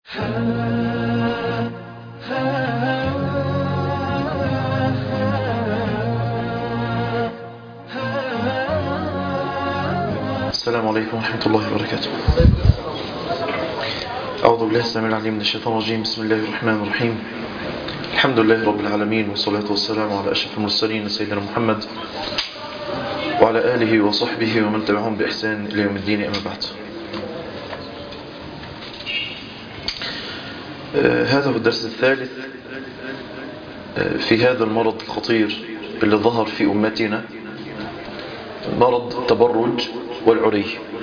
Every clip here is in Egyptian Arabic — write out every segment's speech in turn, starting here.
السلام عليكم ورحمة الله وبركاته أعوذ بالله السلام العليم من الشيطان الرجيم بسم الله الرحمن الرحيم الحمد لله رب العالمين والصلاة والسلام على أشرف المرسلين سيدنا محمد وعلى آله وصحبه ومن تبعهم بإحسان إلى يوم الدين أما بعد آه هذا هو الدرس الثالث آه في هذا المرض الخطير اللي ظهر في أمتنا مرض التبرج والعري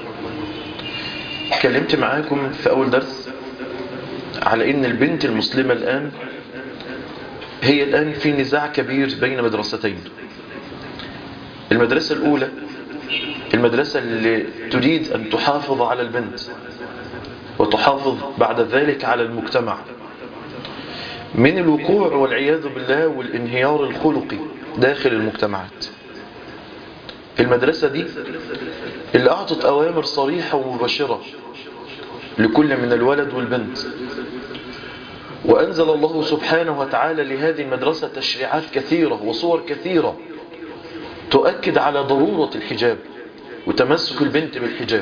اتكلمت معاكم في أول درس على إن البنت المسلمة الآن هي الآن في نزاع كبير بين مدرستين المدرسة الأولى المدرسة اللي تريد أن تحافظ على البنت وتحافظ بعد ذلك على المجتمع من الوقوع والعياذ بالله والانهيار الخلقي داخل المجتمعات المدرسة دي اللي أعطت أوامر صريحة ومباشرة لكل من الولد والبنت وأنزل الله سبحانه وتعالى لهذه المدرسة تشريعات كثيرة وصور كثيرة تؤكد على ضرورة الحجاب وتمسك البنت بالحجاب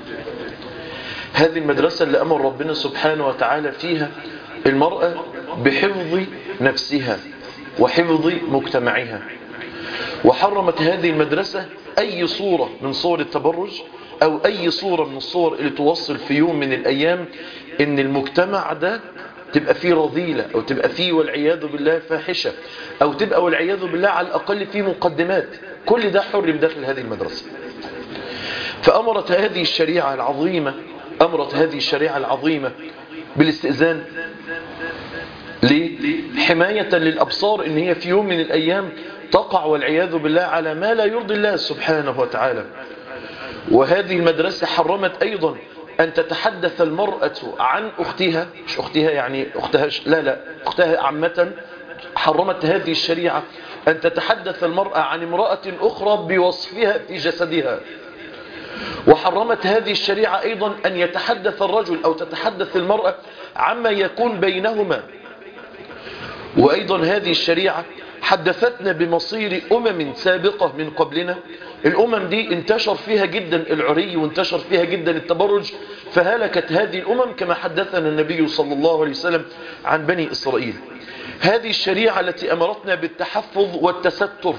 هذه المدرسة اللي أمر ربنا سبحانه وتعالى فيها المرأة بحفظ نفسها وحفظ مجتمعها وحرمت هذه المدرسة أي صورة من صور التبرج أو أي صورة من الصور اللي توصل في يوم من الأيام إن المجتمع ده تبقى فيه رذيلة أو تبقى فيه والعياذ بالله فاحشة أو تبقى والعياذ بالله على الأقل فيه مقدمات كل ده حرم داخل هذه المدرسة فأمرت هذه الشريعة العظيمة أمرت هذه الشريعة العظيمة بالاستئذان لحماية للأبصار إن هي في يوم من الأيام تقع والعياذ بالله على ما لا يرضي الله سبحانه وتعالى وهذه المدرسة حرمت أيضا أن تتحدث المرأة عن أختها مش أختها يعني أختها لا لا أختها عامة حرمت هذه الشريعة أن تتحدث المرأة عن امرأة أخرى بوصفها في جسدها وحرمت هذه الشريعة أيضا أن يتحدث الرجل أو تتحدث المرأة عما يكون بينهما وأيضا هذه الشريعة حدثتنا بمصير أمم سابقة من قبلنا الأمم دي انتشر فيها جدا العري وانتشر فيها جدا التبرج فهلكت هذه الأمم كما حدثنا النبي صلى الله عليه وسلم عن بني إسرائيل هذه الشريعة التي أمرتنا بالتحفظ والتستر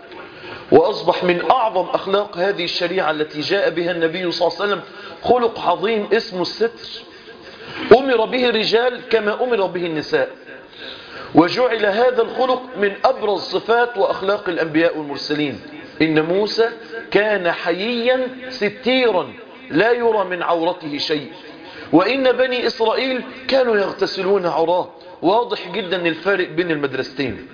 وأصبح من أعظم أخلاق هذه الشريعة التي جاء بها النبي صلى الله عليه وسلم خلق عظيم اسمه الستر أمر به الرجال كما أمر به النساء وجعل هذا الخلق من أبرز صفات وأخلاق الأنبياء والمرسلين إن موسى كان حييا ستيرا لا يرى من عورته شيء وإن بني إسرائيل كانوا يغتسلون عراه واضح جدا الفارق بين المدرستين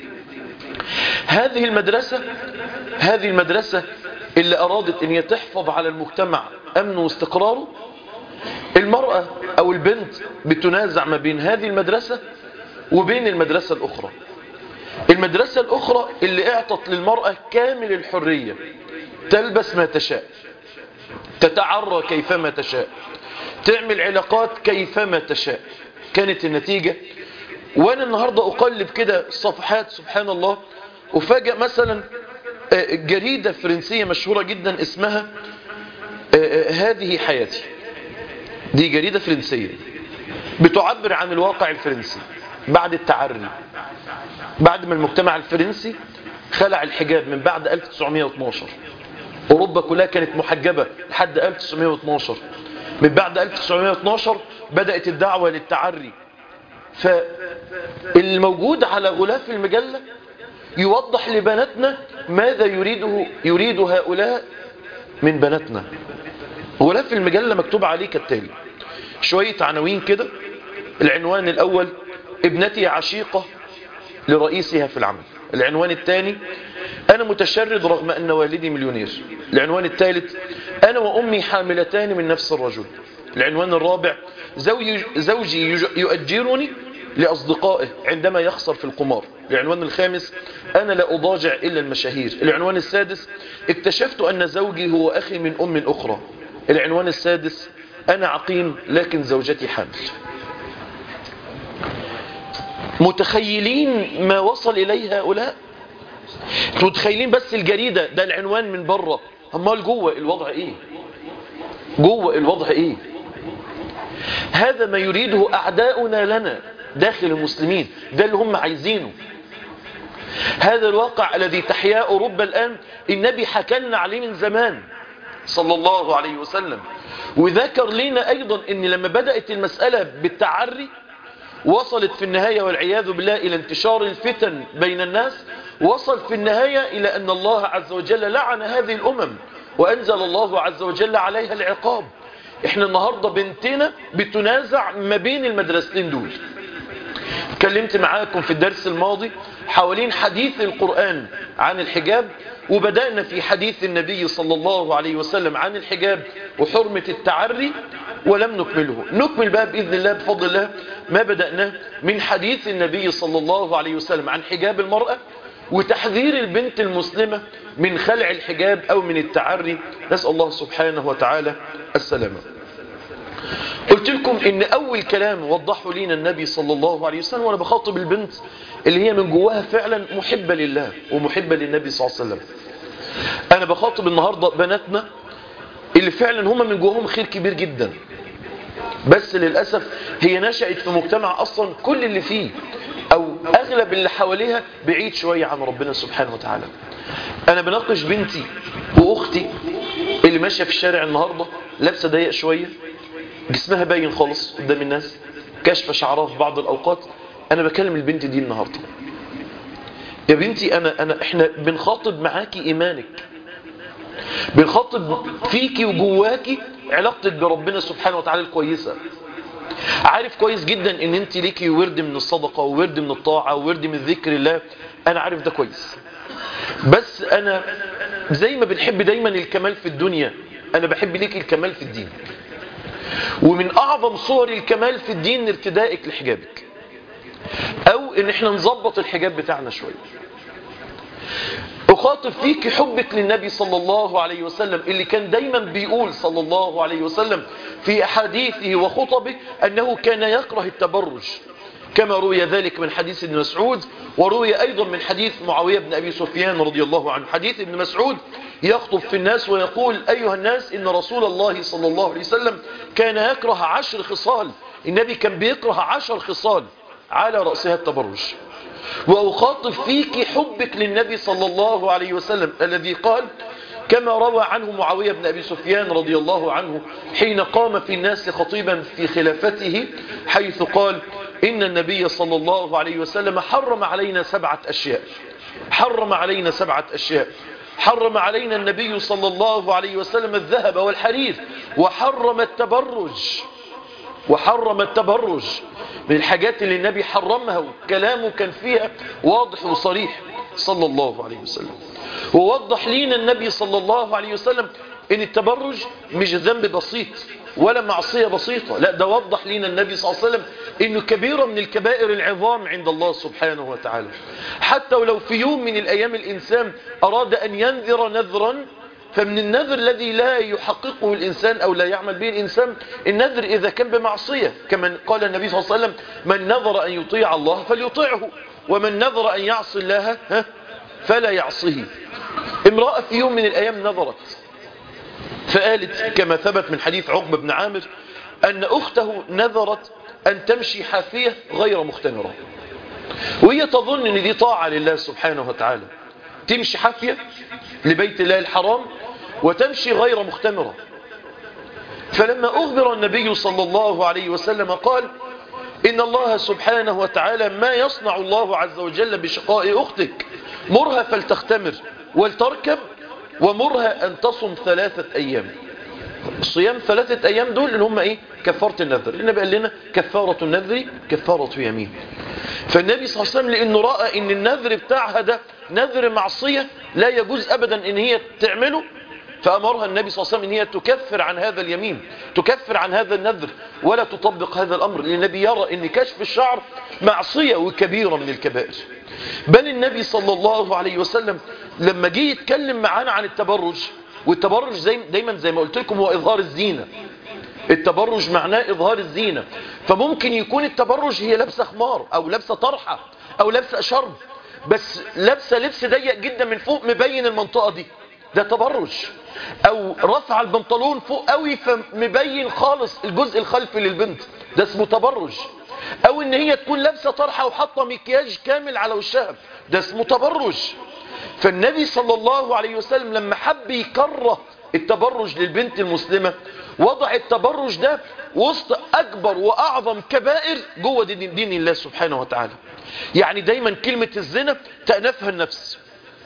هذه المدرسة هذه المدرسة اللي أرادت أن هي تحفظ على المجتمع أمنه واستقراره المرأة أو البنت بتنازع ما بين هذه المدرسة وبين المدرسة الأخرى المدرسة الأخرى اللي اعطت للمرأة كامل الحرية تلبس ما تشاء تتعرى كيفما تشاء تعمل علاقات كيفما تشاء كانت النتيجة وانا النهاردة اقلب كده صفحات سبحان الله وفاجأ مثلا جريدة فرنسية مشهورة جدا اسمها هذه حياتي دي جريدة فرنسية بتعبر عن الواقع الفرنسي بعد التعري بعد ما المجتمع الفرنسي خلع الحجاب من بعد 1912 أوروبا كلها كانت محجبة لحد 1912 من بعد 1912 بدأت الدعوة للتعري فالموجود على غلاف المجلة يوضح لبناتنا ماذا يريده يريد هؤلاء من بناتنا غلاف المجلة مكتوب عليه كالتالي شوية عناوين كده العنوان الأول ابنتي عشيقة لرئيسها في العمل العنوان الثاني أنا متشرد رغم أن والدي مليونير العنوان الثالث أنا وأمي حاملتان من نفس الرجل العنوان الرابع زوجي, زوجي يؤجرني لأصدقائه عندما يخسر في القمار العنوان الخامس أنا لا أضاجع إلا المشاهير العنوان السادس اكتشفت أن زوجي هو أخي من أم أخرى العنوان السادس أنا عقيم لكن زوجتي حامل متخيلين ما وصل إليه هؤلاء انتوا متخيلين بس الجريدة ده العنوان من بره امال جوه الوضع ايه جوه الوضع ايه هذا ما يريده اعداؤنا لنا داخل المسلمين ده اللي هم عايزينه هذا الواقع الذي تحياه اوروبا الان النبي حكى لنا عليه من زمان صلى الله عليه وسلم وذكر لنا ايضا ان لما بدات المساله بالتعري وصلت في النهايه والعياذ بالله الى انتشار الفتن بين الناس وصل في النهايه الى ان الله عز وجل لعن هذه الامم وانزل الله عز وجل عليها العقاب احنا النهارده بنتنا بتنازع ما بين المدرستين دول اتكلمت معاكم في الدرس الماضي حوالين حديث القرآن عن الحجاب وبدأنا في حديث النبي صلى الله عليه وسلم عن الحجاب وحرمة التعري ولم نكمله نكمل بقى بإذن الله بفضل الله ما بدأناه من حديث النبي صلى الله عليه وسلم عن حجاب المرأة وتحذير البنت المسلمة من خلع الحجاب أو من التعري نسأل الله سبحانه وتعالى السلامة قلت لكم ان اول كلام وضحه لنا النبي صلى الله عليه وسلم وانا بخاطب البنت اللي هي من جواها فعلا محبة لله ومحبة للنبي صلى الله عليه وسلم انا بخاطب النهاردة بناتنا اللي فعلا هم من جواهم خير كبير جدا بس للأسف هي نشأت في مجتمع أصلا كل اللي فيه أو أغلب اللي حواليها بعيد شوية عن ربنا سبحانه وتعالى أنا بناقش بنتي وأختي اللي ماشية في الشارع النهاردة لابسة ضيق شوية جسمها باين خالص قدام الناس كشف شعرها في بعض الأوقات أنا بكلم البنت دي النهاردة يا بنتي أنا, أنا إحنا بنخاطب معاكي إيمانك بنخاطب فيكي وجواكي علاقتك بربنا سبحانه وتعالى الكويسة عارف كويس جدا ان انت ليكي ورد من الصدقة وورد من الطاعة وورد من ذكر الله انا عارف ده كويس بس انا زي ما بنحب دايما الكمال في الدنيا انا بحب ليكي الكمال في الدين ومن اعظم صور الكمال في الدين ارتدائك لحجابك او ان احنا نظبط الحجاب بتاعنا شوية أخاطب فيك حبك للنبي صلى الله عليه وسلم اللي كان دايما بيقول صلى الله عليه وسلم في أحاديثه وخطبه أنه كان يكره التبرج كما روي ذلك من حديث ابن مسعود وروي أيضا من حديث معاوية بن أبي سفيان رضي الله عنه حديث ابن مسعود يخطب في الناس ويقول أيها الناس إن رسول الله صلى الله عليه وسلم كان يكره عشر خصال النبي كان بيكره عشر خصال على رأسها التبرج وأخاطب فيك حبك للنبي صلى الله عليه وسلم الذي قال كما روى عنه معاوية بن أبي سفيان رضي الله عنه حين قام في الناس خطيبا في خلافته حيث قال إن النبي صلى الله عليه وسلم حرم علينا سبعة أشياء حرم علينا سبعة أشياء حرم علينا النبي صلى الله عليه وسلم الذهب والحرير وحرم التبرج وحرم التبرج من الحاجات اللي النبي حرمها وكلامه كان فيها واضح وصريح صلى الله عليه وسلم ووضح لنا النبي صلى الله عليه وسلم ان التبرج مش ذنب بسيط ولا معصية بسيطة لا ده وضح لنا النبي صلى الله عليه وسلم انه كبيرة من الكبائر العظام عند الله سبحانه وتعالى حتى ولو في يوم من الايام الانسان اراد ان ينذر نذرا فمن النذر الذي لا يحققه الإنسان أو لا يعمل به الإنسان النذر إذا كان بمعصية كما قال النبي صلى الله عليه وسلم من نذر أن يطيع الله فليطيعه ومن نذر أن يعصي الله فلا يعصيه امرأة في يوم من الأيام نذرت فقالت كما ثبت من حديث عقبة بن عامر أن أخته نذرت أن تمشي حافية غير مختمرة وهي تظن أن دي طاعة لله سبحانه وتعالى تمشي حافية لبيت الله الحرام وتمشي غير مختمرة فلما أخبر النبي صلى الله عليه وسلم قال إن الله سبحانه وتعالى ما يصنع الله عز وجل بشقاء أختك مرها فلتختمر ولتركب ومرها أن تصم ثلاثة أيام صيام ثلاثة أيام دول اللي هم إيه كفارة النذر النبي قال لنا كفارة النذر كفارة يمين فالنبي صلى الله عليه وسلم لأنه رأى إن النذر بتاعها ده نذر معصية لا يجوز أبدا إن هي تعمله فأمرها النبي صلى الله عليه وسلم إن هي تكفر عن هذا اليمين تكفر عن هذا النذر ولا تطبق هذا الأمر لأن النبي يرى إن كشف الشعر معصية وكبيرة من الكبائر بل النبي صلى الله عليه وسلم لما جه يتكلم معانا عن التبرج والتبرج زي دايما زي ما قلت لكم هو إظهار الزينة التبرج معناه إظهار الزينة فممكن يكون التبرج هي لابسة خمار أو لابسة طرحة أو لابسة شرب بس لابسة لبس ضيق جدا من فوق مبين المنطقة دي ده تبرج أو رفع البنطلون فوق قوي فمبين خالص الجزء الخلفي للبنت ده اسمه تبرج أو إن هي تكون لابسة طرحة وحاطة مكياج كامل على وشها ده اسمه تبرج فالنبي صلى الله عليه وسلم لما حب يكره التبرج للبنت المسلمة وضع التبرج ده وسط أكبر وأعظم كبائر جوه دين, دين الله سبحانه وتعالى يعني دايما كلمة الزنا تأنفها النفس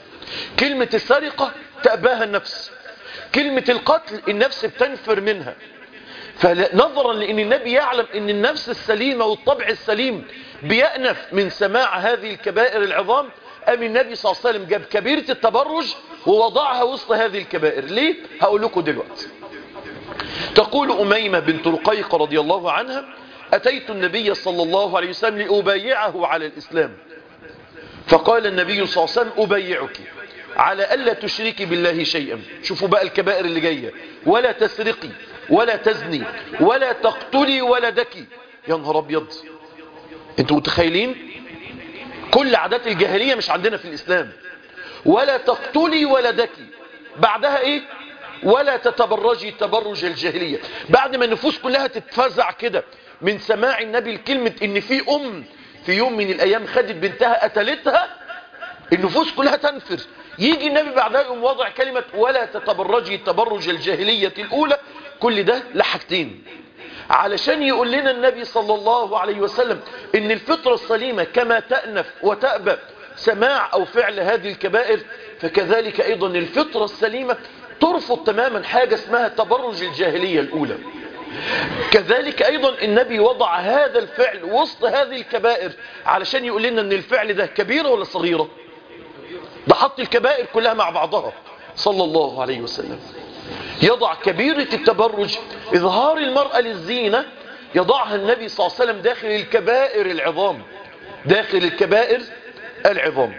كلمة السرقة تأباها النفس كلمة القتل النفس بتنفر منها فنظرا لأن النبي يعلم أن النفس السليمة والطبع السليم بيأنف من سماع هذه الكبائر العظام أم النبي صلى الله عليه وسلم جاب كبيرة التبرج ووضعها وسط هذه الكبائر ليه؟ هقول لكم دلوقتي تقول أميمة بنت رقيق رضي الله عنها أتيت النبي صلى الله عليه وسلم لأبايعه على الإسلام فقال النبي صلى الله عليه وسلم أبايعك على ألا تشركي بالله شيئا شوفوا بقى الكبائر اللي جاية ولا تسرقي ولا تزني ولا تقتلي ولدك يا نهار أبيض انتوا متخيلين كل عادات الجاهلية مش عندنا في الإسلام ولا تقتلي ولدك بعدها ايه ولا تتبرجي تبرج الجاهلية بعد ما النفوس كلها تتفزع كده من سماع النبي الكلمة ان في ام في يوم من الايام خدت بنتها قتلتها النفوس كلها تنفر يجي النبي بعدها يقوم وضع كلمة ولا تتبرجي تبرج الجاهلية الاولى كل ده لحاجتين علشان يقول لنا النبي صلى الله عليه وسلم ان الفطرة السليمة كما تأنف وتأبى سماع او فعل هذه الكبائر فكذلك ايضا الفطرة السليمة ترفض تماما حاجة اسمها تبرج الجاهلية الاولى كذلك ايضا النبي وضع هذا الفعل وسط هذه الكبائر علشان يقول لنا ان الفعل ده كبيرة ولا صغيرة ده حط الكبائر كلها مع بعضها صلى الله عليه وسلم يضع كبيرة التبرج إظهار المرأة للزينة يضعها النبي صلى الله عليه وسلم داخل الكبائر العظام داخل الكبائر العظام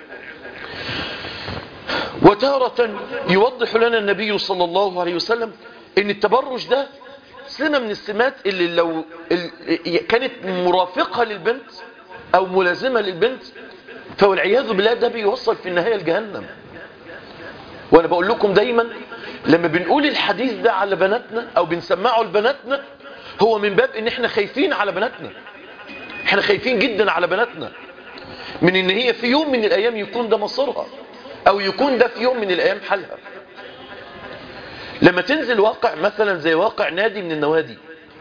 وتارة يوضح لنا النبي صلى الله عليه وسلم ان التبرج ده سمة من السمات اللي لو كانت مرافقة للبنت او ملازمة للبنت فوالعياذ بالله ده بيوصل في النهاية لجهنم وانا بقول لكم دايما لما بنقول الحديث ده على بناتنا او بنسمعه لبناتنا هو من باب ان احنا خايفين على بناتنا احنا خايفين جدا على بناتنا من ان هي في يوم من الايام يكون ده مصيرها او يكون ده في يوم من الايام حالها لما تنزل واقع مثلا زي واقع نادي من النوادي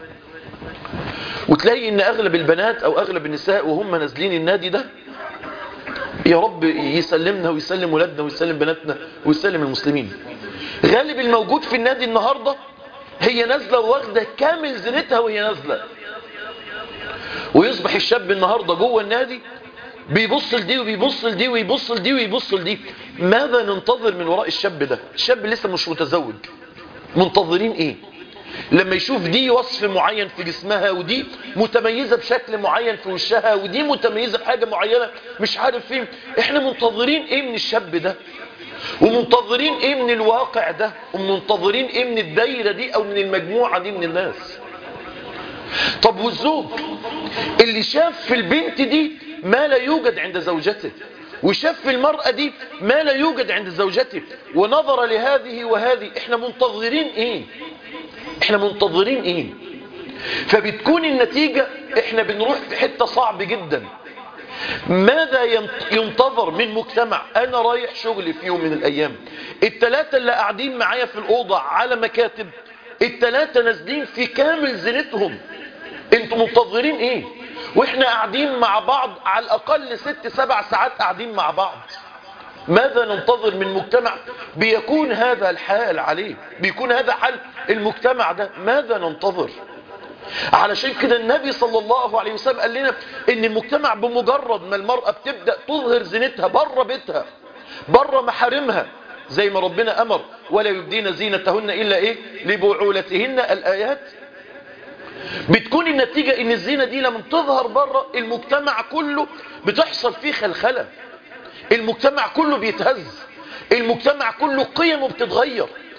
وتلاقي ان اغلب البنات او اغلب النساء وهم نازلين النادي ده يا رب يسلمنا ويسلم ولادنا ويسلم بناتنا ويسلم المسلمين غالب الموجود في النادي النهاردة هي نازلة واخدة كامل زينتها وهي نازلة ويصبح الشاب النهاردة جوه النادي بيبص لدي وبيبص لدي ويبص لدي ويبص لدي ماذا ننتظر من وراء الشاب ده الشاب لسه مش متزوج منتظرين ايه لما يشوف دي وصف معين في جسمها ودي متميزة بشكل معين في وشها ودي متميزة بحاجة معينة مش عارف فين احنا منتظرين ايه من الشاب ده ومنتظرين ايه من الواقع ده ومنتظرين ايه من الدايرة دي او من المجموعة دي من الناس طب والزوج اللي شاف في البنت دي ما لا يوجد عند زوجته وشاف في المرأة دي ما لا يوجد عند زوجته ونظر لهذه وهذه احنا منتظرين ايه احنا منتظرين ايه فبتكون النتيجة احنا بنروح في حتة صعب جدا ماذا ينتظر من مجتمع انا رايح شغلي في يوم من الايام التلاتة اللي قاعدين معايا في الاوضة على مكاتب التلاتة نازلين في كامل زينتهم انتوا منتظرين ايه واحنا قاعدين مع بعض على الاقل ست سبع ساعات قاعدين مع بعض ماذا ننتظر من مجتمع بيكون هذا الحال عليه بيكون هذا حال المجتمع ده ماذا ننتظر علشان كده النبي صلى الله عليه وسلم قال لنا ان المجتمع بمجرد ما المرأة بتبدأ تظهر زينتها بره بيتها بره محارمها زي ما ربنا امر ولا يبدين زينتهن الا ايه لبعولتهن الايات بتكون النتيجة ان الزينة دي لما تظهر بره المجتمع كله بتحصل فيه خلخلة المجتمع كله بيتهز المجتمع كله قيمه بتتغير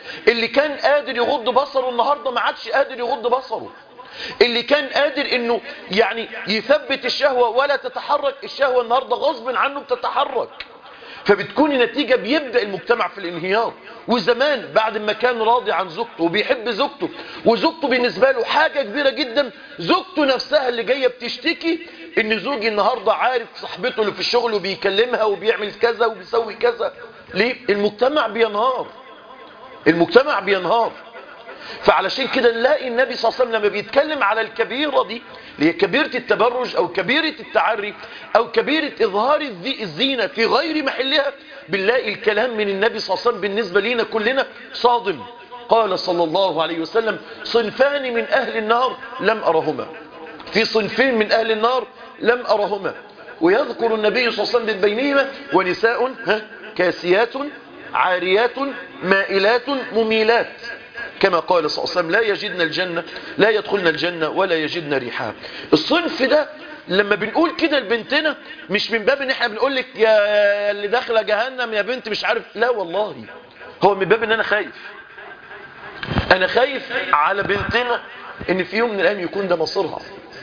اللي كان قادر يغض بصره النهاردة ما عادش قادر يغض بصره اللي كان قادر انه يعني يثبت الشهوة ولا تتحرك الشهوة النهاردة غصب عنه بتتحرك فبتكون النتيجة بيبدأ المجتمع في الانهيار وزمان بعد ما كان راضي عن زوجته وبيحب زوجته وزوجته بالنسبة له حاجة كبيرة جدا زوجته نفسها اللي جاية بتشتكي ان زوجي النهاردة عارف صاحبته اللي في الشغل وبيكلمها وبيعمل كذا وبيسوي كذا ليه المجتمع بينهار المجتمع بينهار فعلشان كده نلاقي النبي صلى الله عليه وسلم لما بيتكلم على الكبيرة دي اللي هي كبيرة التبرج أو كبيرة التعري أو كبيرة إظهار الزينة في غير محلها بنلاقي الكلام من النبي صلى الله عليه وسلم بالنسبة لنا كلنا صادم قال صلى الله عليه وسلم صنفان من أهل النار لم أرهما في صنفين من أهل النار لم أرهما ويذكر النبي صلى الله عليه وسلم من بينهما ونساء ها كاسيات عاريات مائلات مميلات كما قال صلى الله عليه وسلم لا يجدن الجنة لا يدخلن الجنة ولا يجدن ريحها الصنف ده لما بنقول كده لبنتنا مش من باب ان احنا بنقول لك يا اللي داخله جهنم يا بنت مش عارف لا والله هو من باب ان انا خايف انا خايف على بنتنا ان في يوم من الايام يكون ده مصيرها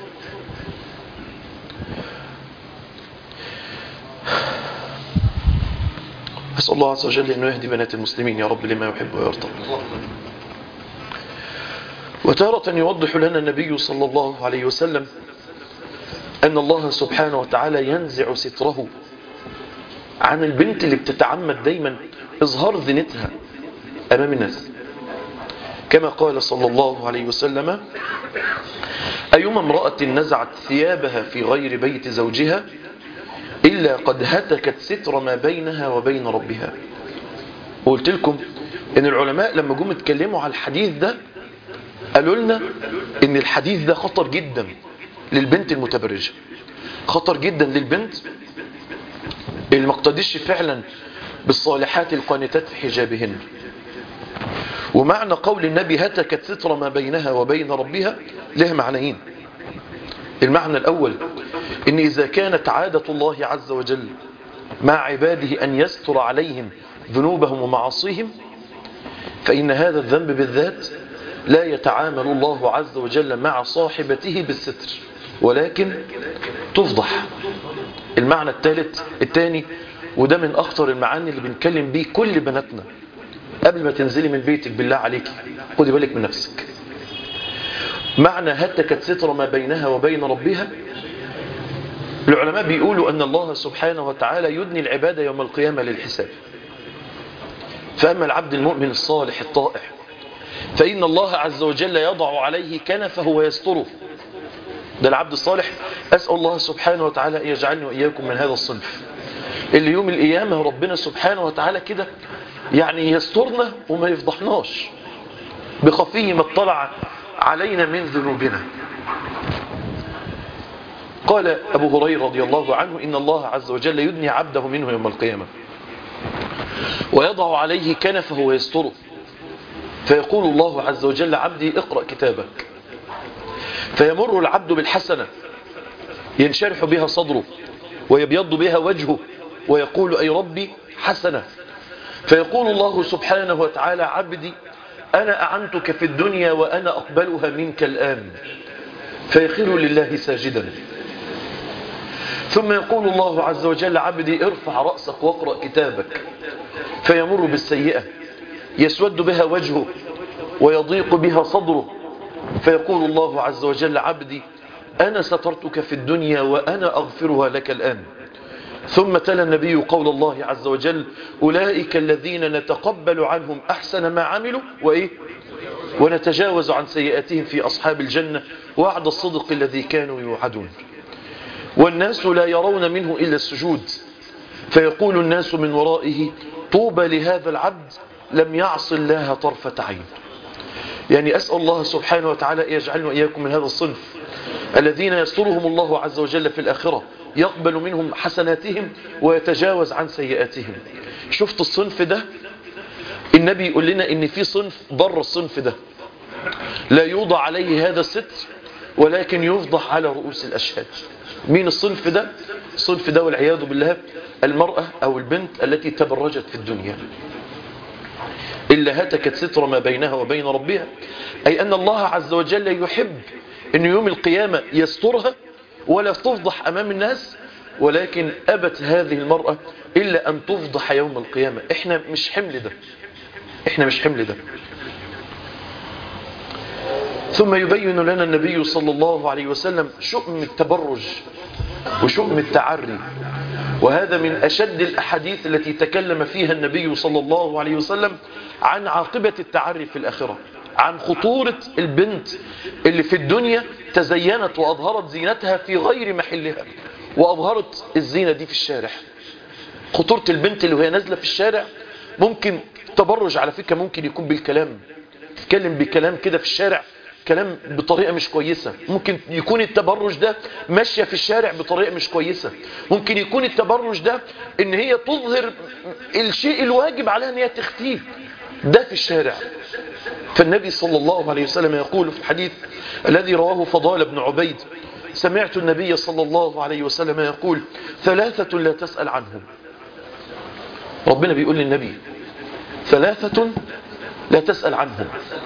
أسأل الله عز وجل أنه يهدي بنات المسلمين يا رب لما يحب ويرضى وتارة يوضح لنا النبي صلى الله عليه وسلم أن الله سبحانه وتعالى ينزع ستره عن البنت اللي بتتعمد دايما إظهار زينتها أمام الناس كما قال صلى الله عليه وسلم أيما امرأة نزعت ثيابها في غير بيت زوجها إلا قد هتكت ستر ما بينها وبين ربها وقلت لكم ان العلماء لما جم اتكلموا على الحديث ده قالوا لنا ان الحديث ده خطر جدا للبنت المتبرجة خطر جدا للبنت اللي ما اقتدش فعلا بالصالحات القانتات في حجابهن ومعنى قول النبي هتكت ستر ما بينها وبين ربها له معنيين المعنى الأول إن إذا كانت عادة الله عز وجل مع عباده أن يستر عليهم ذنوبهم ومعاصيهم فإن هذا الذنب بالذات لا يتعامل الله عز وجل مع صاحبته بالستر ولكن تفضح المعنى الثالث الثاني وده من أخطر المعاني اللي بنكلم بيه كل بناتنا قبل ما تنزلي من بيتك بالله عليك خدي بالك من نفسك معنى هتكت ستر ما بينها وبين ربها العلماء بيقولوا أن الله سبحانه وتعالى يدني العبادة يوم القيامة للحساب فأما العبد المؤمن الصالح الطائع فإن الله عز وجل يضع عليه كنفه ويستره ده العبد الصالح أسأل الله سبحانه وتعالى أن يجعلني وإياكم من هذا الصنف اللي يوم القيامة ربنا سبحانه وتعالى كده يعني يسترنا وما يفضحناش بخفي ما اطلع علينا من ذنوبنا قال أبو هريرة رضي الله عنه إن الله عز وجل يدني عبده منه يوم القيامة ويضع عليه كنفه ويستره فيقول الله عز وجل عبدي اقرأ كتابك فيمر العبد بالحسنة ينشرح بها صدره ويبيض بها وجهه ويقول أي ربي حسنة فيقول الله سبحانه وتعالى عبدي أنا أعنتك في الدنيا وأنا أقبلها منك الآن فيخر لله ساجدا ثم يقول الله عز وجل عبدي ارفع رأسك واقرأ كتابك فيمر بالسيئة يسود بها وجهه ويضيق بها صدره فيقول الله عز وجل عبدي أنا سترتك في الدنيا وأنا أغفرها لك الآن ثم تلا النبي قول الله عز وجل أولئك الذين نتقبل عنهم أحسن ما عملوا وإيه ونتجاوز عن سيئاتهم في أصحاب الجنة وعد الصدق الذي كانوا يوعدون والناس لا يرون منه إلا السجود فيقول الناس من ورائه طوبى لهذا العبد لم يعص الله طرفة عين يعني أسأل الله سبحانه وتعالى يجعلنا إياكم من هذا الصنف الذين يسترهم الله عز وجل في الآخرة يقبل منهم حسناتهم ويتجاوز عن سيئاتهم شفت الصنف ده النبي يقول لنا ان في صنف بره الصنف ده لا يوضع عليه هذا الستر ولكن يفضح على رؤوس الأشهاد مين الصنف ده الصنف ده والعياذ بالله المرأة أو البنت التي تبرجت في الدنيا إلا هتكت ستر ما بينها وبين ربها أي أن الله عز وجل يحب أن يوم القيامة يسترها ولا تفضح أمام الناس ولكن أبت هذه المرأة إلا أن تفضح يوم القيامة إحنا مش حمل ده إحنا مش حمل ده ثم يبين لنا النبي صلى الله عليه وسلم شؤم التبرج وشؤم التعري وهذا من أشد الأحاديث التي تكلم فيها النبي صلى الله عليه وسلم عن عاقبة التعري في الآخرة عن خطورة البنت اللي في الدنيا تزينت وأظهرت زينتها في غير محلها وأظهرت الزينة دي في الشارع خطورة البنت اللي وهي نازلة في الشارع ممكن تبرج على فكرة ممكن يكون بالكلام تتكلم بكلام كده في الشارع كلام بطريقة مش كويسة ممكن يكون التبرج ده ماشية في الشارع بطريقة مش كويسة ممكن يكون التبرج ده ان هي تظهر الشيء الواجب عليها ان هي تختيه ده في الشارع فالنبي صلى الله عليه وسلم يقول في الحديث الذي رواه فضال بن عبيد سمعت النبي صلى الله عليه وسلم يقول ثلاثة لا تسأل عنهم ربنا بيقول للنبي ثلاثة لا تسأل عنهم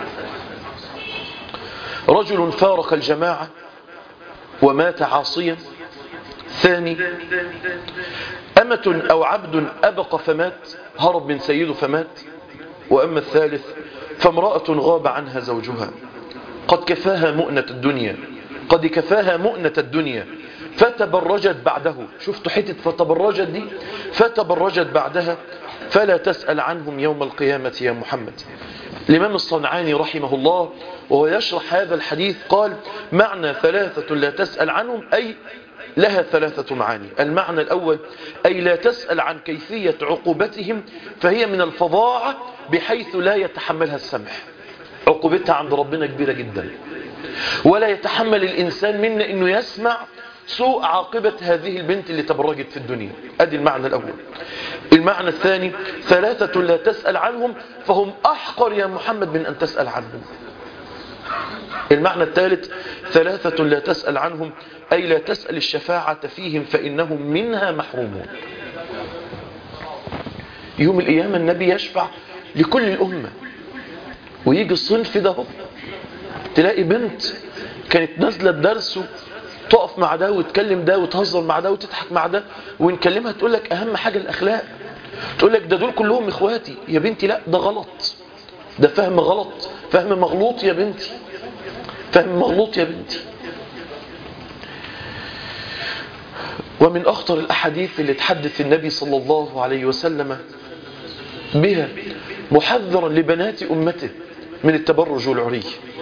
رجل فارق الجماعة ومات عاصيا ثاني أمة أو عبد أبق فمات هرب من سيده فمات وأما الثالث فامرأة غاب عنها زوجها قد كفاها مؤنة الدنيا قد كفاها مؤنة الدنيا فتبرجت بعده شفتوا حتة فتبرجت دي فتبرجت بعدها فلا تسأل عنهم يوم القيامة يا محمد الإمام الصنعاني رحمه الله وهو يشرح هذا الحديث قال معنى ثلاثة لا تسأل عنهم أي لها ثلاثة معاني المعنى الأول أي لا تسأل عن كيفية عقوبتهم فهي من الفظاعة بحيث لا يتحملها السمح عقوبتها عند ربنا كبيرة جدا ولا يتحمل الإنسان منا أنه يسمع سوء عاقبة هذه البنت اللي تبرجت في الدنيا ادي المعنى الأول المعنى الثاني ثلاثة لا تسأل عنهم فهم أحقر يا محمد من أن تسأل عنهم المعنى الثالث ثلاثة لا تسأل عنهم أي لا تسأل الشفاعة فيهم فإنهم منها محرومون يوم القيامة النبي يشفع لكل الأمة ويجي الصنف ده تلاقي بنت كانت نازلة الدرس تقف مع ده وتكلم ده وتهزر مع ده وتضحك مع ده ونكلمها تقول لك أهم حاجة الأخلاق تقول لك ده دول كلهم إخواتي يا بنتي لا ده غلط ده فهم غلط فهم مغلوط يا بنتي فهم مغلوط يا بنتي ومن أخطر الأحاديث اللي تحدث النبي صلى الله عليه وسلم بها محذرا لبنات أمته من التبرج والعري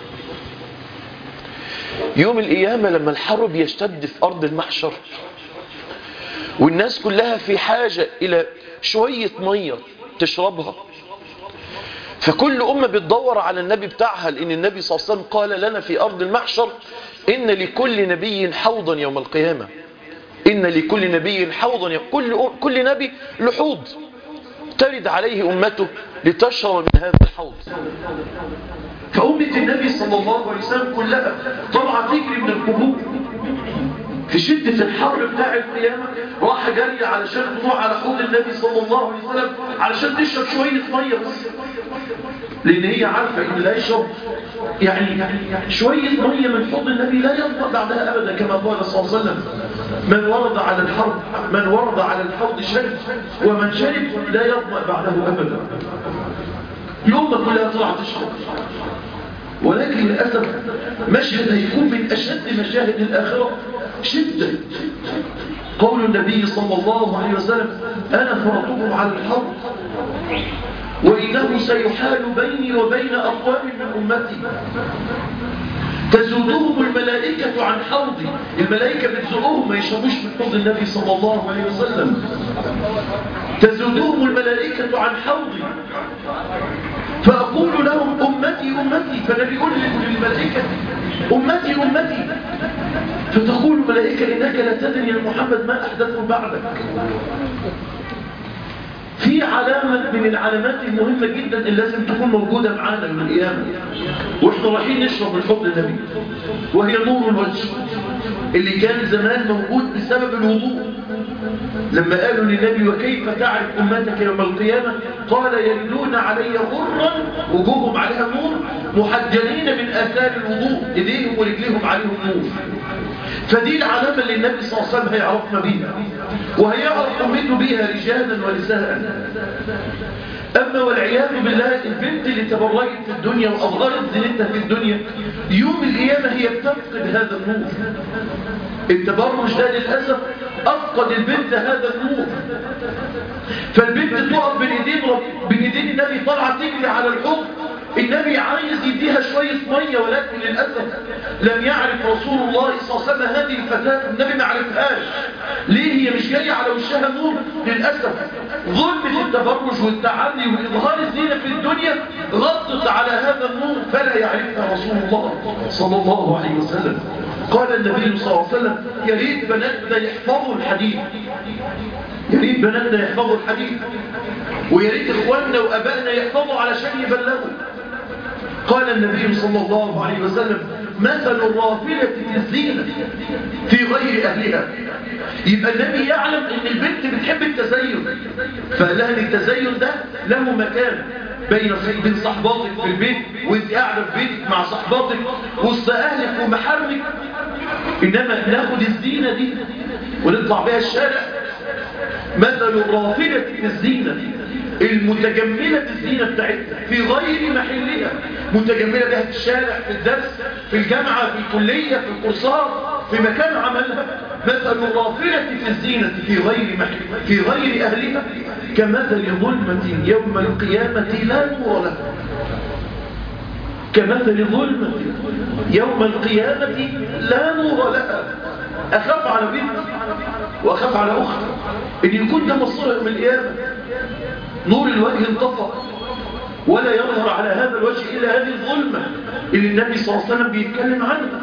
يوم القيامة لما الحرب يشتد في أرض المحشر والناس كلها في حاجة إلى شوية مية تشربها فكل أمة بتدور على النبي بتاعها لأن النبي صلى الله عليه وسلم قال لنا في أرض المحشر إن لكل نبي حوضا يوم القيامة إن لكل نبي حوضا يوم كل, كل نبي له حوض ترد عليه أمته لتشرب من هذا الحوض فأمة النبي صلى الله عليه وسلم كلها طبعا تجري من القبور في شدة الحر بتاع القيامة راح جري علشان تروح على حوض النبي صلى الله عليه وسلم علشان تشرب شوية مية بس لأن هي عارفة إن لا يشرب يعني شوية مية من حوض النبي لا ينطق بعدها أبدا كما قال صلى الله عليه وسلم من ورد على الحوض من ورد على الحوض شرب ومن شرب لا يظمأ بعده أبدا الأمة كلها طلعت تشرب ولكن للأسف مشهد هيكون من أشد مشاهد الآخرة شدة قول النبي صلى الله عليه وسلم أنا فرطكم على الحوض وإنه سيحال بيني وبين أقوام من أمتي تزودهم الملائكة عن حوضي الملائكة بتزقهم ما يشربوش من حوض النبي صلى الله عليه وسلم تزودهم الملائكة عن حوضي فأقول لهم أمتي أمتي فالنبي يقول للملائكة أمتي أمتي فتقول الملائكة إنك لا تدري يا محمد ما أحدثه بعدك في علامة من العلامات المهمة جدا اللي لازم تكون موجودة معانا من القيامة واحنا رايحين نشرب من حوض النبي وهي نور الوجه اللي كان زمان موجود بسبب الوضوء لما قالوا للنبي وكيف تعرف أمتك يوم القيامة قال يردون علي غرا وجوههم عليها نور محجلين من آثار الوضوء إيديهم ورجليهم عليهم نور فدي العلامة اللي النبي صلى الله عليه وسلم هيعرفنا بيها وهيعرف أمته بيها رجالا ونساء أما والعياذ بالله البنت اللي تبرجت في الدنيا وأظهرت زينتها في الدنيا يوم القيامة هي بتفقد هذا النور التبرج ده للأسف أفقد البنت هذا النور فالبنت تقف بين ايدين رب بين ايدين النبي طالعه تجري على الحب النبي عايز يديها شوية مية ولكن للأسف لم يعرف رسول الله صلى الله عليه وسلم هذه الفتاة النبي ما عرفهاش ليه هي مش جاية على وشها نور للأسف ظلمة التبرج والتعلي وإظهار الزينة في الدنيا غطت على هذا النور فلا يعرفها رسول الله صلى الله عليه وسلم قال النبي صلى الله عليه وسلم يا ريت بناتنا يحفظوا الحديث يا ريت بناتنا يحفظوا الحديث ويا ريت اخواننا وابائنا يحفظوا علشان يبلغوا قال النبي صلى الله عليه وسلم مثل الرافلة في الزينة في غير أهلها يبقى النبي يعلم ان البنت بتحب التزين فقال لها ان التزين ده له مكان بين بين صحباتك في البيت وانت قاعده في بيتك مع صحباتك وسط اهلك ومحارمك انما ناخد الزينه دي ونطلع بيها الشارع مثل الرافله في الزينه المتجملة بالزينة بتاعتها في غير محلها متجملة بها في الشارع في الدرس في الجامعة في الكلية في الكورسات في مكان عملها مثل الرافلة في الزينة في غير محل في غير أهلها كمثل ظلمة يوم القيامة لا نور لها كمثل ظلمة يوم القيامة لا نور لها أخاف على بنتي وأخاف على أختي إن يكون ده مصيرها يوم القيامة نور الوجه انطفأ ولا يظهر على هذا الوجه إلا هذه الظلمة اللي النبي صلى الله عليه وسلم بيتكلم عنها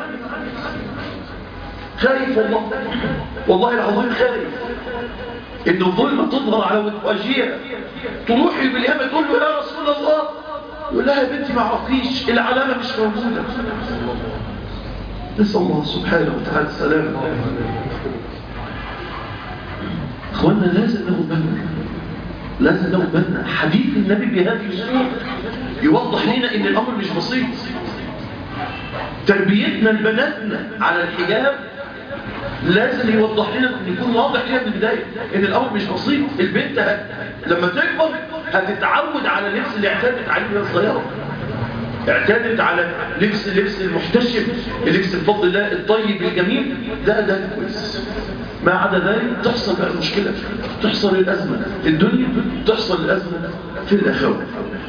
خايف والله والله العظيم خايف إن الظلمة تظهر على وجهها تروحي باليمة تقول له يا رسول الله يقول لها يا بنتي ما عرفيش العلامة مش موجودة نسأل الله سبحانه وتعالى السلام اخوانا لازم ناخد بالنا لازم ناخد بالنا حديث النبي بهذه الصورة يوضح لنا ان الامر مش بسيط تربيتنا لبناتنا على الحجاب لازم يوضح لنا ان يكون واضح لنا من البدايه ان الامر مش بسيط البنت هت... لما تكبر هتتعود على اللبس اللي اعتادت عليه وهي صغيره اعتادت على لبس اللبس المحتشم اللبس بفضل الله الطيب الجميل ده ده كويس ما عدا ذلك تحصل بقى المشكلة تحصل الأزمة في الدنيا تحصل الأزمة في الآخرة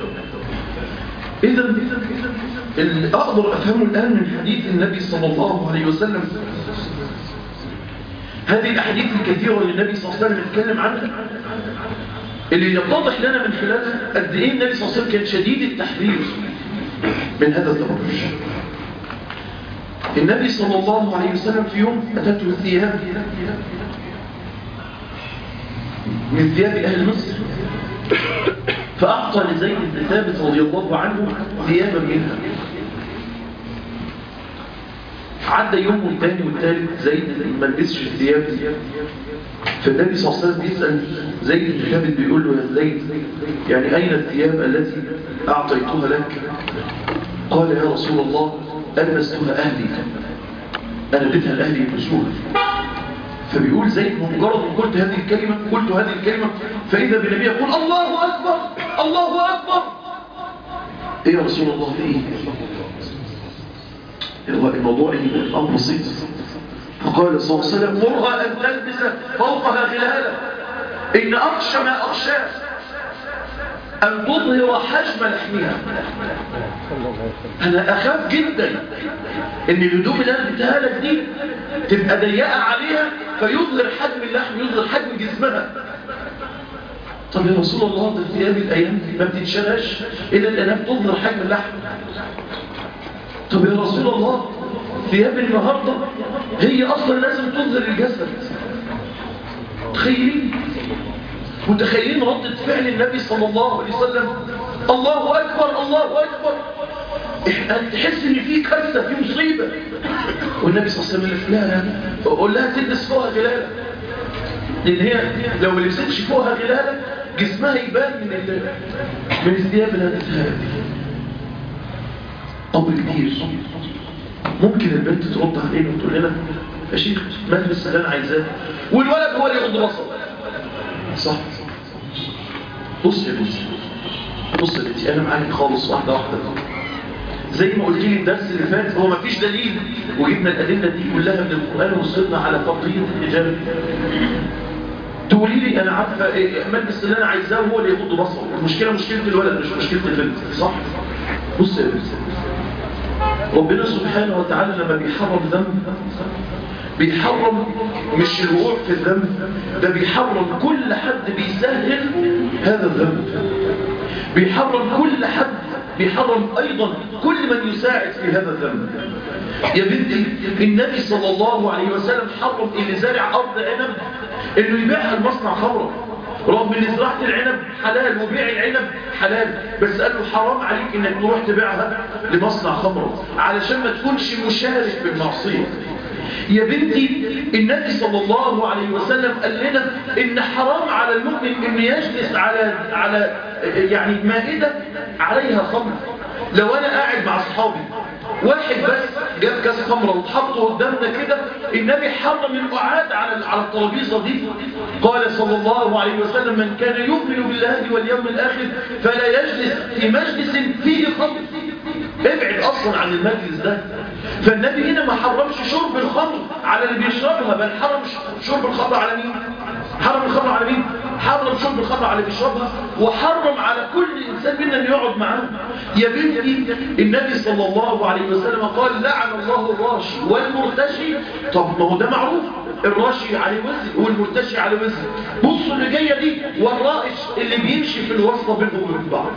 إذا اللي أقدر أفهمه الآن من حديث النبي صلى الله عليه وسلم هذه الأحاديث الكثيرة اللي النبي صلى الله عليه وسلم يتكلم عنها اللي يتضح لنا من خلالها قد إيه النبي صلى الله عليه وسلم كان شديد التحذير من هذا التبرج النبي صلى الله عليه وسلم في يوم أتته الثياب من ثياب أهل مصر فأعطى لزيد بن ثابت رضي الله عنه ثيابا منها عدى يوم والثاني والثالث زيد ما لبسش الثياب دي فالنبي صلى الله عليه وسلم بيسأل زيد بن ثابت بيقول له يا زيد يعني أين الثياب التي أعطيتها لك قال يا رسول الله ألبستها أهلي أنا اديتها لأهلي يلبسوها فبيقول زيد بمجرد ما قلت هذه الكلمة قلت هذه الكلمة فإذا بالنبي يقول الله أكبر الله أكبر إيه يا رسول الله في إيه هو الموضوع الأمر بسيط فقال صلى الله عليه وسلم مرها أن تلبس فوقها غلالا إن أخشى ما أخشاه أن تظهر حجم لحمها أنا أخاف جدا إن الهدوم اللي أنا اديتها لك دي تبقى ضيقة عليها فيظهر حجم اللحم يظهر حجم جسمها طب يا رسول الله ده ثياب الأيام دي ما بتتشراش إلا الأنام تظهر حجم اللحم طب يا رسول الله ثياب النهاردة هي أصلا لازم تظهر الجسد تخيلين متخيلين ردة فعل النبي صلى الله عليه وسلم الله أكبر الله أكبر تحس ان في كارثه في مصيبه والنبي صلى الله عليه وسلم لا لا قول لها تلبس فوقها غلاله لان هي لو ما لبستش فوقها غلاله جسمها يبان من ال... من الثياب اللي هتتهاب امر كبير ممكن البنت ترد علينا وتقول لنا يا شيخ ما البس اللي انا عايزاه والولد هو اللي يغض بصره صح بص يا بنتي بص يا بنتي انا معاك خالص واحده واحده زي ما قلت لي الدرس اللي فات هو ما فيش دليل وجبنا الادله دي كلها من القران والسنه على فرضيه الحجاب تقولي لي انا عارفه إيه ملبس اللي انا عايزاه هو اللي يغض بصره المشكله مشكله الولد مش مشكله البنت صح بص يا بنتي ربنا سبحانه وتعالى لما بيحرم ذنب بيحرم مش الوقوع في الذنب ده بيحرم كل حد بيسهل هذا الذنب بيحرم كل حد بيحرم أيضا كل من يساعد في هذا الذنب يا بنتي النبي صلى الله عليه وسلم حرم اللي زارع أرض عنب إنه يبيعها المصنع خمرة رغم ان زراعه العنب حلال وبيع العنب حلال بس قال له حرام عليك انك تروح تبيعها لمصنع خمره علشان ما تكونش مشارك بالمعصيه يا بنتي النبي صلى الله عليه وسلم قال لنا ان حرام على المؤمن ان يجلس على على يعني مائده عليها خمر لو انا قاعد مع اصحابي واحد بس جاب كاس خمره وتحطه قدامنا كده النبي حرم القعاد على على الترابيزه دي قال صلى الله عليه وسلم من كان يؤمن بالله واليوم الاخر فلا يجلس في مجلس فيه خمر ابعد اصلا عن المجلس ده فالنبي هنا ما حرمش شرب الخمر على اللي بيشربها بل حرم شرب الخمر على مين حرم الخمر على مين حرم شرب الخمر على اللي بيشربها وحرم على كل انسان منا ان يقعد معاه يا بنتي النبي صلى الله عليه وسلم قال لعن الله الراشي والمرتشي طب ما هو ده معروف الراشي عليه وزن والمرتشي عليه وزن بصوا اللي جايه دي والرائش اللي بيمشي في الوسط بينهم وبين بعض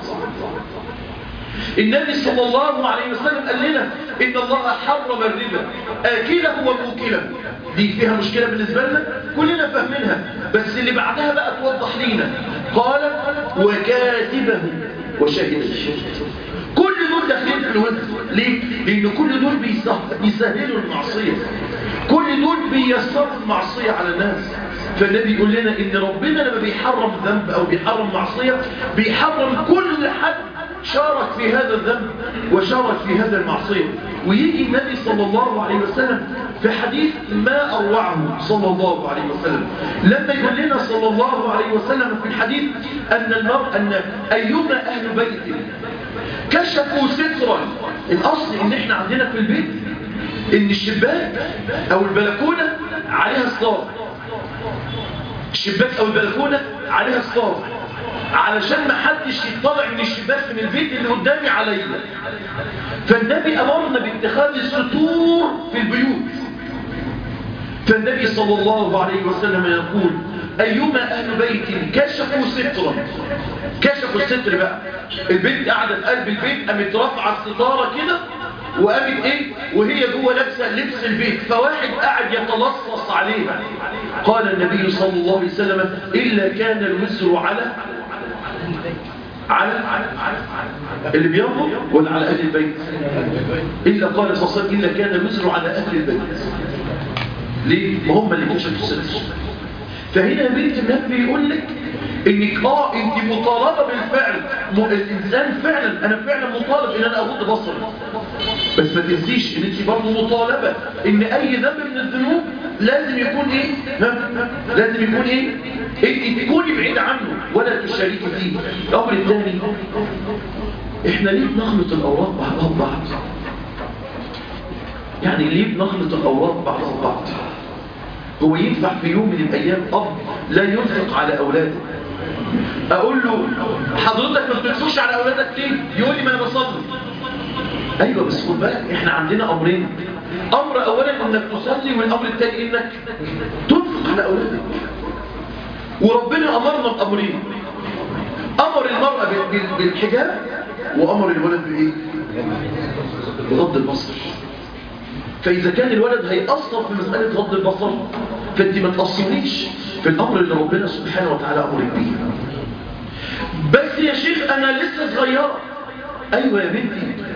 النبي صلى الله عليه وسلم قال لنا إن الله حرم الربا آكله وموكله دي فيها مشكلة بالنسبة لنا كلنا فاهمينها بس اللي بعدها بقى توضح لينا قال وكاتبه وشاهده كل دول داخلين في الوزن ليه؟ لأن كل دول بيسهلوا المعصية كل دول بيسروا المعصية على الناس فالنبي يقول لنا إن ربنا لما بيحرم ذنب أو بيحرم معصية بيحرم كل حد شارك في هذا الذنب وشارك في هذا المعصية ويجي النبي صلى الله عليه وسلم في حديث ما أروعه صلى الله عليه وسلم لما يقول لنا صلى الله عليه وسلم في الحديث أن المرء أن أيما أهل بيت كشفوا سترا الأصل إن إحنا عندنا في البيت إن الشباك أو البلكونة عليها ستار الشباك أو البلكونة عليها ستار علشان ما حدش يطلع من الشباك من البيت اللي قدامي عليا فالنبي أمرنا باتخاذ الستور في البيوت فالنبي صلى الله عليه وسلم يقول أيما أهل بيت كشفوا سترا كشفوا الستر بقى البنت قاعدة في قلب البيت قامت رافعة الستارة كده وقامت ايه وهي جوه لابسه لبس البيت فواحد قاعد يتلصص عليها قال النبي صلى الله عليه وسلم إلا كان الوزر على على اللي بينظر ولا على أهل البيت إلا قال صلى الله عليه وسلم إلا كان الوزر على أهل البيت ليه؟ ما هم اللي كشفوا الستر فهنا يا بنت النبي بيقول لك انك اه انت مطالبه بالفعل م... الانسان فعلا انا فعلا مطالب ان انا اغض بصري بس ما تنسيش ان انت برضه مطالبه ان اي ذنب من الذنوب لازم يكون ايه ها؟ لازم يكون ايه انت تكوني بعيد عنه ولا تشاركي فيه الامر الثاني احنا ليه بنخلط الاوراق بعضها ببعض يعني ليه بنخلط الاوراق بعضها ببعض هو ينفع في يوم من الأيام أب لا ينفق على أولاده أقول له حضرتك ما بتنفقش على أولادك ليه؟ يقول لي ما أنا بصلي أيوة بس خد بالك إحنا عندنا أمرين أمر أولا إنك تصلي والأمر الثاني إنك تنفق على أولادك وربنا أمرنا بأمرين أمر المرأة بالحجاب وأمر الولد بإيه؟ بغض البصر فإذا كان الولد هيأثر في مسألة غض البصر فأنت ما تأثريش في الأمر اللي ربنا سبحانه وتعالى أمرك به بس يا شيخ أنا لسه صغيرة أيوة يا بنتي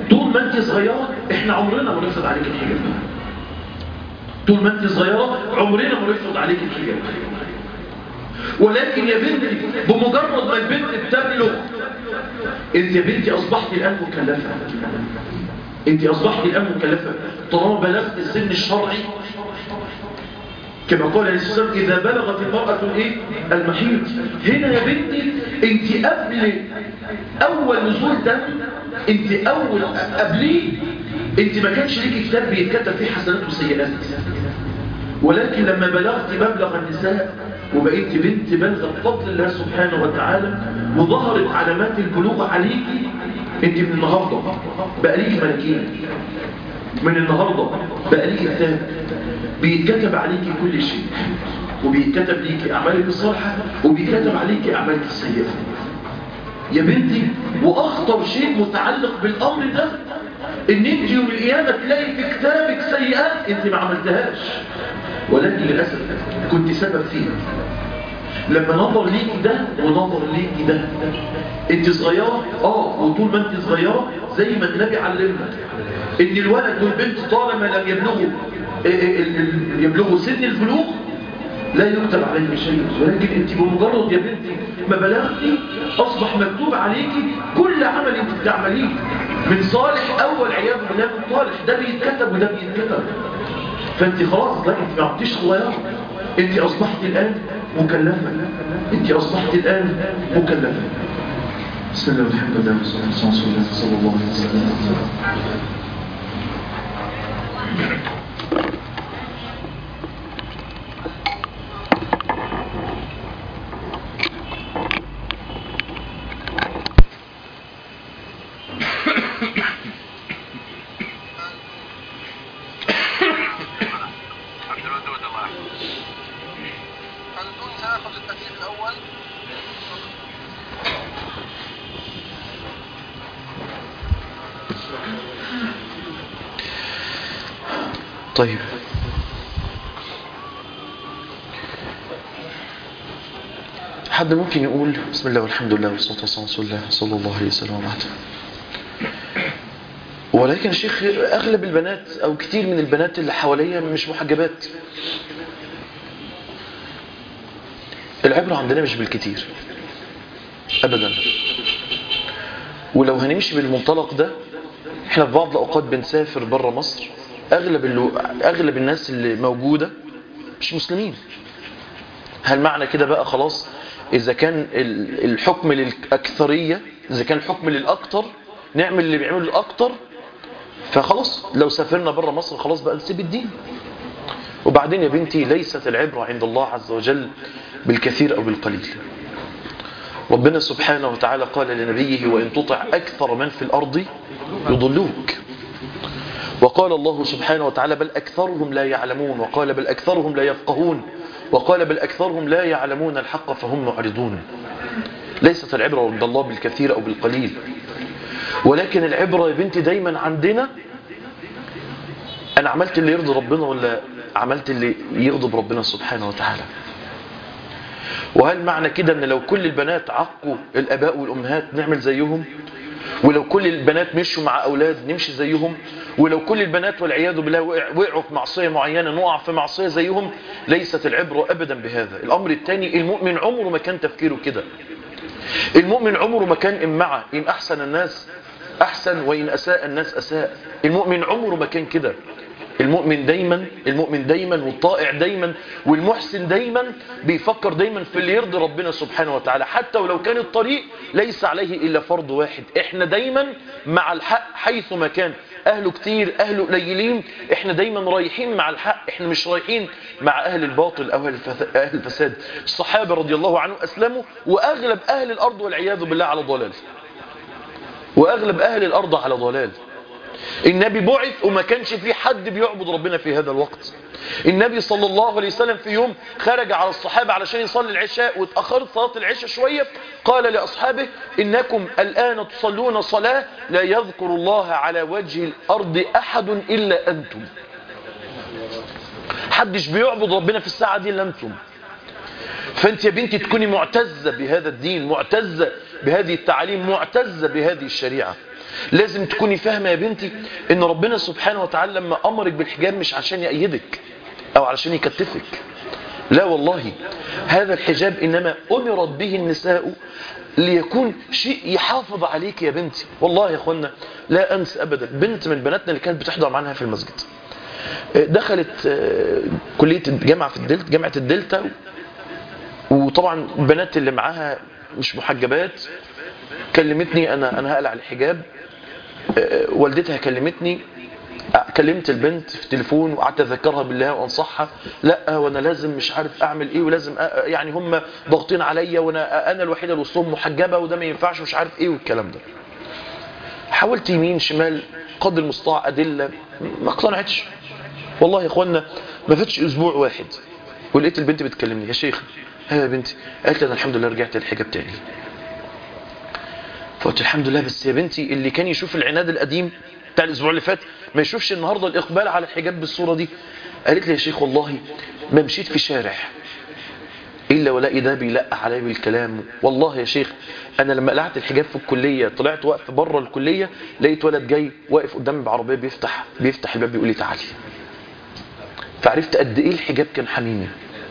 طول ما انت صغيرة احنا عمرنا ما نفرض عليك الحجاب طول ما انت صغيرة عمرنا ما نفرض عليك الحجاب ولكن يا بنتي بمجرد ما البنت بتبلغ انت يا بنتي اصبحت الان مكلفة انت اصبحت الان مكلفة طالما بلغت السن الشرعي كما قال عليه السلام إذا بلغت المرأة الإيه؟ المحيط هنا يا بنتي أنت قبل أول نزول دم أنت أول قبليه أنت ما كانش ليكي كتاب بيتكتب فيه حسنات وسيئات ولكن لما بلغت مبلغ النساء وبقيت بنت بلغة بفضل الله سبحانه وتعالى وظهرت علامات البلوغ عليكي أنت من النهاردة بقى ليكي ملكين من النهاردة بقى ليكي كتاب بيتكتب عليك كل شيء وبيتكتب ليك أعمالك الصالحة وبيتكتب عليك أعمالك السيئة يا بنتي وأخطر شيء متعلق بالأمر ده إن أنت يوم القيامة تلاقي في كتابك سيئات أنت ما عملتهاش ولكن للأسف كنت سبب فيها لما نظر ليك ده ونظر ليك ده انت صغيرة اه وطول ما انت صغيرة زي ما النبي علمنا ان الولد والبنت طالما لم يبلغوا يبلغوا سن البلوغ لا يكتب عليه شيء ولكن انت بمجرد يا بنتي ما بلغتي اصبح مكتوب عليكي كل عمل انت بتعمليه من صالح اول عياذ بالله من صالح ده بيتكتب وده بيتكتب فانت خلاص لا انت ما عدتيش صغيره انت اصبحت الان مكلفه انت اصبحت الان مكلفه بسم الله والحمد لله والصلاه والسلام على رسول الله صلى الله عليه وسلم طيب حد ممكن يقول بسم الله والحمد لله والصلاة والسلام على رسول الله صلى الله عليه وسلم وبعد ولكن الشيخ أغلب البنات أو كتير من البنات اللي حواليا مش محجبات العبرة عندنا مش بالكتير أبدا ولو هنمشي بالمنطلق ده احنا في بعض الأوقات بنسافر بره مصر أغلب, اللي أغلب الناس اللي موجودة مش مسلمين هل معنى كده بقى خلاص إذا كان الحكم للأكثرية إذا كان الحكم للأكثر نعمل اللي بيعمله الأكثر فخلاص لو سافرنا بره مصر خلاص بقى نسيب الدين وبعدين يا بنتي ليست العبرة عند الله عز وجل بالكثير أو بالقليل ربنا سبحانه وتعالى قال لنبيه وإن تطع أكثر من في الأرض يضلوك وقال الله سبحانه وتعالى بل أكثرهم لا يعلمون وقال بل أكثرهم لا يفقهون وقال بل أكثرهم لا يعلمون الحق فهم معرضون ليست العبرة عند الله بالكثير أو بالقليل ولكن العبرة يا بنتي دايما عندنا أنا عملت اللي يرضي ربنا ولا عملت اللي يغضب ربنا سبحانه وتعالى وهل معنى كده ان لو كل البنات عقوا الاباء والامهات نعمل زيهم ولو كل البنات مشوا مع اولاد نمشي زيهم ولو كل البنات والعياذ بالله وقعوا في معصيه معينه نقع في معصيه زيهم ليست العبره ابدا بهذا الامر الثاني المؤمن عمره ما كان تفكيره كده المؤمن عمره ما كان امعه ان احسن الناس احسن وان اساء الناس اساء المؤمن عمره ما كان كده المؤمن دايما المؤمن دايما والطائع دايما والمحسن دايما بيفكر دايما في اللي يرضي ربنا سبحانه وتعالى حتى ولو كان الطريق ليس عليه إلا فرض واحد احنا دايما مع الحق حيث ما كان أهله كتير أهله قليلين احنا دايما رايحين مع الحق احنا مش رايحين مع أهل الباطل أو أهل الفساد الصحابة رضي الله عنهم أسلموا وأغلب أهل الأرض والعياذ بالله على ضلال وأغلب أهل الأرض على ضلال النبي بعث وما كانش في حد بيعبد ربنا في هذا الوقت النبي صلى الله عليه وسلم في يوم خرج على الصحابة علشان يصلي العشاء واتأخرت صلاة العشاء شوية قال لأصحابه إنكم الآن تصلون صلاة لا يذكر الله على وجه الأرض أحد إلا أنتم حدش بيعبد ربنا في الساعة دي إلا أنتم فأنت يا بنتي تكوني معتزة بهذا الدين معتزة بهذه التعاليم معتزة بهذه الشريعة لازم تكوني فاهمة يا بنتي ان ربنا سبحانه وتعالى لما امرك بالحجاب مش عشان يأيدك او علشان يكتفك لا والله هذا الحجاب انما امرت به النساء ليكون شيء يحافظ عليك يا بنتي والله يا اخوانا لا انسى ابدا بنت من بناتنا اللي كانت بتحضر معانا في المسجد دخلت كلية جامعة في الدلتا جامعة الدلتا وطبعا البنات اللي معاها مش محجبات كلمتني انا انا هقلع الحجاب والدتها كلمتني كلمت البنت في التليفون وقعدت اذكرها بالله وانصحها لا وانا لازم مش عارف اعمل ايه ولازم أ... يعني هم ضاغطين عليا وانا انا الوحيده اللي وسطهم محجبه وده ما ينفعش مش عارف ايه والكلام ده حاولت يمين شمال قدر المستطاع ادله ما اقتنعتش والله يا اخوانا ما فاتش اسبوع واحد ولقيت البنت بتكلمني يا شيخ ها يا بنتي قالت لي انا الحمد لله رجعت الحجاب تاني فقلت الحمد لله بس يا بنتي اللي كان يشوف العناد القديم بتاع الاسبوع اللي فات ما يشوفش النهارده الاقبال على الحجاب بالصوره دي قالت لي يا شيخ والله ما مشيت في شارع الا ولاقي ده بيلقى عليا بالكلام والله يا شيخ انا لما قلعت الحجاب في الكليه طلعت واقف بره الكليه لقيت ولد جاي واقف قدامي بعربيه بيفتح بيفتح الباب بيقول لي تعالي فعرفت قد ايه الحجاب كان حميمي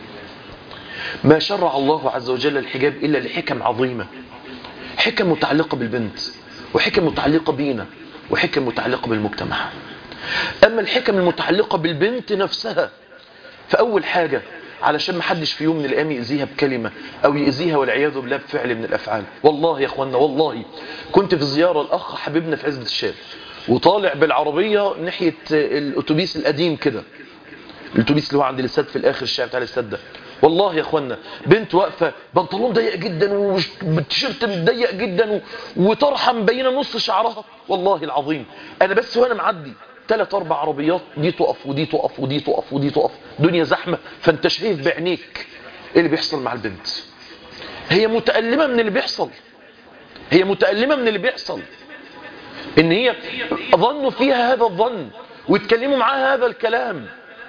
ما شرع الله عز وجل الحجاب الا لحكم عظيمه حكم متعلقه بالبنت وحكم متعلقه بينا وحكم متعلقة بالمجتمع أما الحكم المتعلقة بالبنت نفسها فأول حاجة علشان ما حدش في يوم من الأيام يأذيها بكلمة أو يأذيها والعياذ بالله بفعل من الأفعال والله يا أخوانا والله كنت في زيارة الأخ حبيبنا في عزبة الشام وطالع بالعربية ناحية الأتوبيس القديم كده الأتوبيس اللي هو عند الاستاد في الآخر الشارع بتاع الاستاد ده والله يا اخوانا بنت واقفه بنطلون ضيق جدا والتيشيرت ضيق جدا وطرحه مبينه نص شعرها والله العظيم انا بس وانا معدي ثلاث اربع عربيات دي تقف ودي تقف ودي تقف ودي تقف دنيا زحمه فانت شايف بعينيك ايه اللي بيحصل مع البنت هي متألمة من اللي بيحصل هي متألمة من اللي بيحصل ان هي ظنوا فيها هذا الظن ويتكلموا معاها هذا الكلام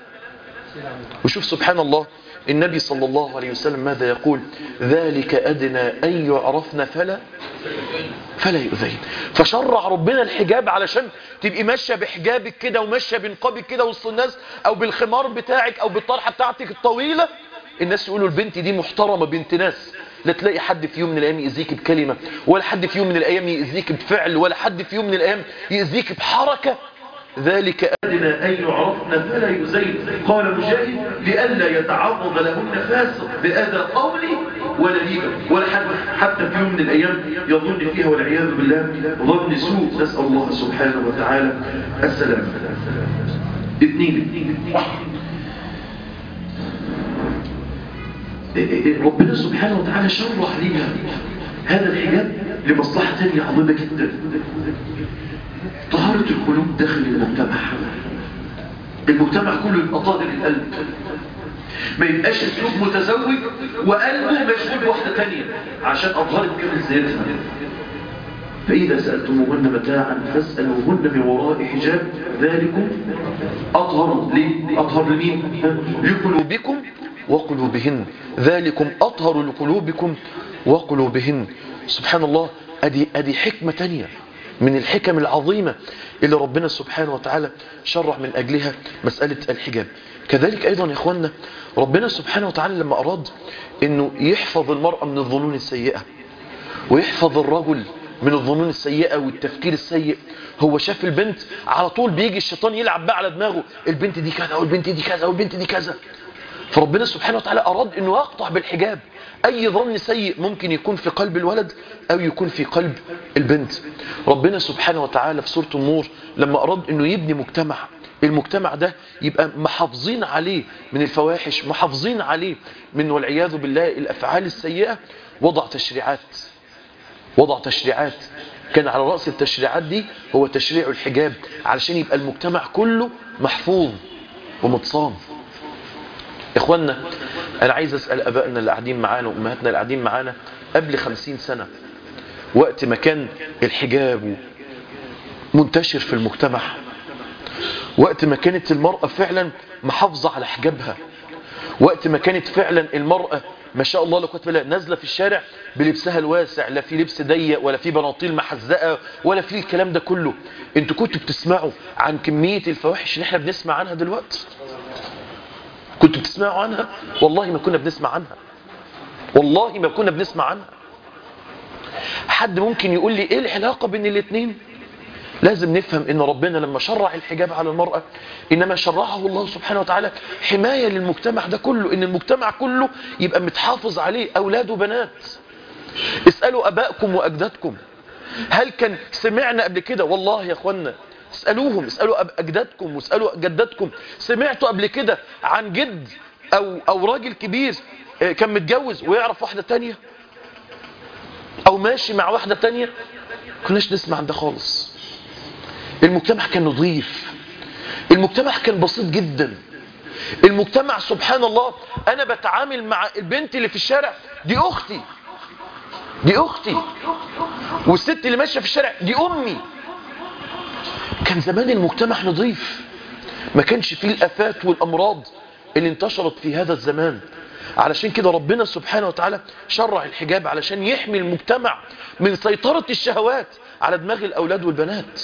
وشوف سبحان الله النبي صلى الله عليه وسلم ماذا يقول ذلك أدنى أن يعرفن فلا فلا يؤذين فشرع ربنا الحجاب علشان تبقي ماشية بحجابك كده وماشية بنقابك كده وسط الناس أو بالخمار بتاعك أو بالطرحة بتاعتك الطويلة الناس يقولوا البنت دي محترمة بنت ناس لا تلاقي حد في يوم من الأيام يأذيك بكلمة ولا حد في يوم من الأيام يأذيك بفعل ولا حد في يوم من الأيام يأذيك بحركة ذلك أدنى أن يعرفن فلا يزين قال مجاهد لئلا يتعرض لهن فاسق بأذى قولي ولا ليبة ولا حد حتى في يوم من الأيام يظن فيها والعياذ بالله ظن سوء نسأل الله سبحانه وتعالى السلام اثنين ربنا سبحانه وتعالى شرح ليها هذا الحجاب لمصلحة ثانية عظيمة جدا طهارة القلوب داخل المجتمع المجتمع كله يبقى طاهر القلب ما يبقاش الزوج متزوج وقلبه مشغول بواحدة تانية عشان أظهرت كامل زيادتها فإذا سألتموهن متاعا فاسألوهن من وراء حجاب ذلكم أطهر ليه؟ أطهر لمين؟ لقلوبكم وقلوبهن ذلكم أطهر لقلوبكم وقلوبهن سبحان الله أدي, أدي حكمة تانية من الحكم العظيمة اللي ربنا سبحانه وتعالى شرع من أجلها مسألة الحجاب كذلك أيضا يا إخواننا ربنا سبحانه وتعالى لما أراد أنه يحفظ المرأة من الظنون السيئة ويحفظ الرجل من الظنون السيئة والتفكير السيء هو شاف البنت على طول بيجي الشيطان يلعب بقى على دماغه البنت دي كذا والبنت دي كذا والبنت دي كذا فربنا سبحانه وتعالى أراد أنه يقطع بالحجاب أي ظن سيء ممكن يكون في قلب الولد أو يكون في قلب البنت ربنا سبحانه وتعالى في سورة النور لما أراد أنه يبني مجتمع المجتمع ده يبقى محافظين عليه من الفواحش محافظين عليه من والعياذ بالله الأفعال السيئة وضع تشريعات وضع تشريعات كان على رأس التشريعات دي هو تشريع الحجاب علشان يبقى المجتمع كله محفوظ ومتصان إخوانا أنا عايز أسأل أبائنا اللي قاعدين معانا وأمهاتنا اللي قاعدين معانا قبل خمسين سنة وقت ما كان الحجاب منتشر في المجتمع وقت ما كانت المرأة فعلا محافظة على حجابها وقت ما كانت فعلا المرأة ما شاء الله لا قوه الا بالله نازله في الشارع بلبسها الواسع لا في لبس ضيق ولا في بناطيل محزقه ولا في الكلام ده كله انتوا كنتوا بتسمعوا عن كميه الفواحش اللي احنا بنسمع عنها دلوقتي كنتوا بتسمعوا عنها والله ما كنا بنسمع عنها والله ما كنا بنسمع عنها حد ممكن يقول لي ايه العلاقه بين الاثنين لازم نفهم ان ربنا لما شرع الحجاب على المرأة انما شرعه الله سبحانه وتعالى حماية للمجتمع ده كله ان المجتمع كله يبقى متحافظ عليه اولاد وبنات اسألوا ابائكم واجدادكم هل كان سمعنا قبل كده والله يا اخوانا اسألوهم اسألوا أب- اجدادكم واسألوا جدادكم سمعتوا قبل كده عن جد او او راجل كبير آه، كان متجوز ويعرف واحدة تانية او ماشي مع واحدة تانية كناش نسمع عن ده خالص المجتمع كان نظيف المجتمع كان بسيط جدا المجتمع سبحان الله انا بتعامل مع البنت اللي في الشارع دي اختي دي اختي والست اللي ماشيه في الشارع دي امي كان زمان المجتمع نظيف ما كانش فيه الافات والامراض اللي انتشرت في هذا الزمان علشان كده ربنا سبحانه وتعالى شرع الحجاب علشان يحمي المجتمع من سيطرة الشهوات على دماغ الأولاد والبنات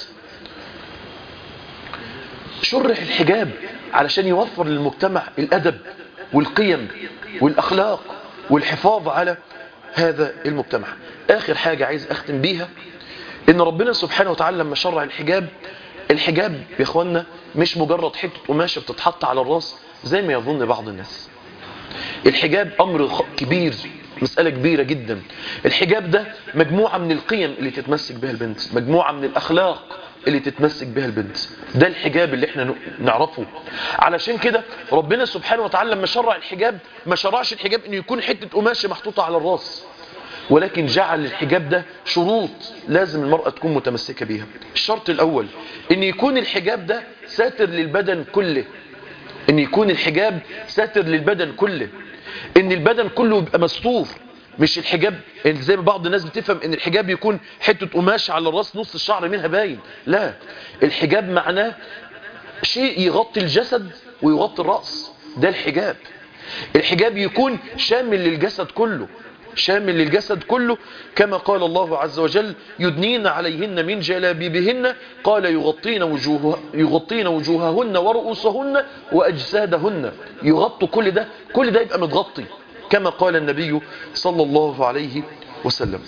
شرع الحجاب علشان يوفر للمجتمع الأدب والقيم والأخلاق والحفاظ على هذا المجتمع آخر حاجة عايز أختم بيها إن ربنا سبحانه وتعالى لما شرع الحجاب الحجاب يا إخوانا مش مجرد حتة قماشة بتتحط على الراس زي ما يظن بعض الناس الحجاب أمر خ- كبير مسألة كبيرة جدا الحجاب ده مجموعة من القيم اللي تتمسك بها البنت مجموعة من الأخلاق اللي تتمسك بها البنت ده الحجاب اللي احنا ن- نعرفه علشان كده ربنا سبحانه وتعالى لما شرع الحجاب ما شرعش الحجاب انه يكون حتة قماشة محطوطة على الراس ولكن جعل الحجاب ده شروط لازم المرأة تكون متمسكة بيها الشرط الأول ان يكون الحجاب ده ساتر للبدن كله ان يكون الحجاب ساتر للبدن كله ان البدن كله يبقى مستور مش الحجاب زي ما بعض الناس بتفهم ان الحجاب يكون حتة قماش على الراس نص الشعر منها باين لا الحجاب معناه شيء يغطي الجسد ويغطي الرأس ده الحجاب الحجاب يكون شامل للجسد كله شامل للجسد كله كما قال الله عز وجل يدنين عليهن من جلابيبهن قال يغطين, وجوه يغطين وجوههن ورؤوسهن وأجسادهن يغطوا كل ده كل ده يبقى متغطي كما قال النبي صلى الله عليه وسلم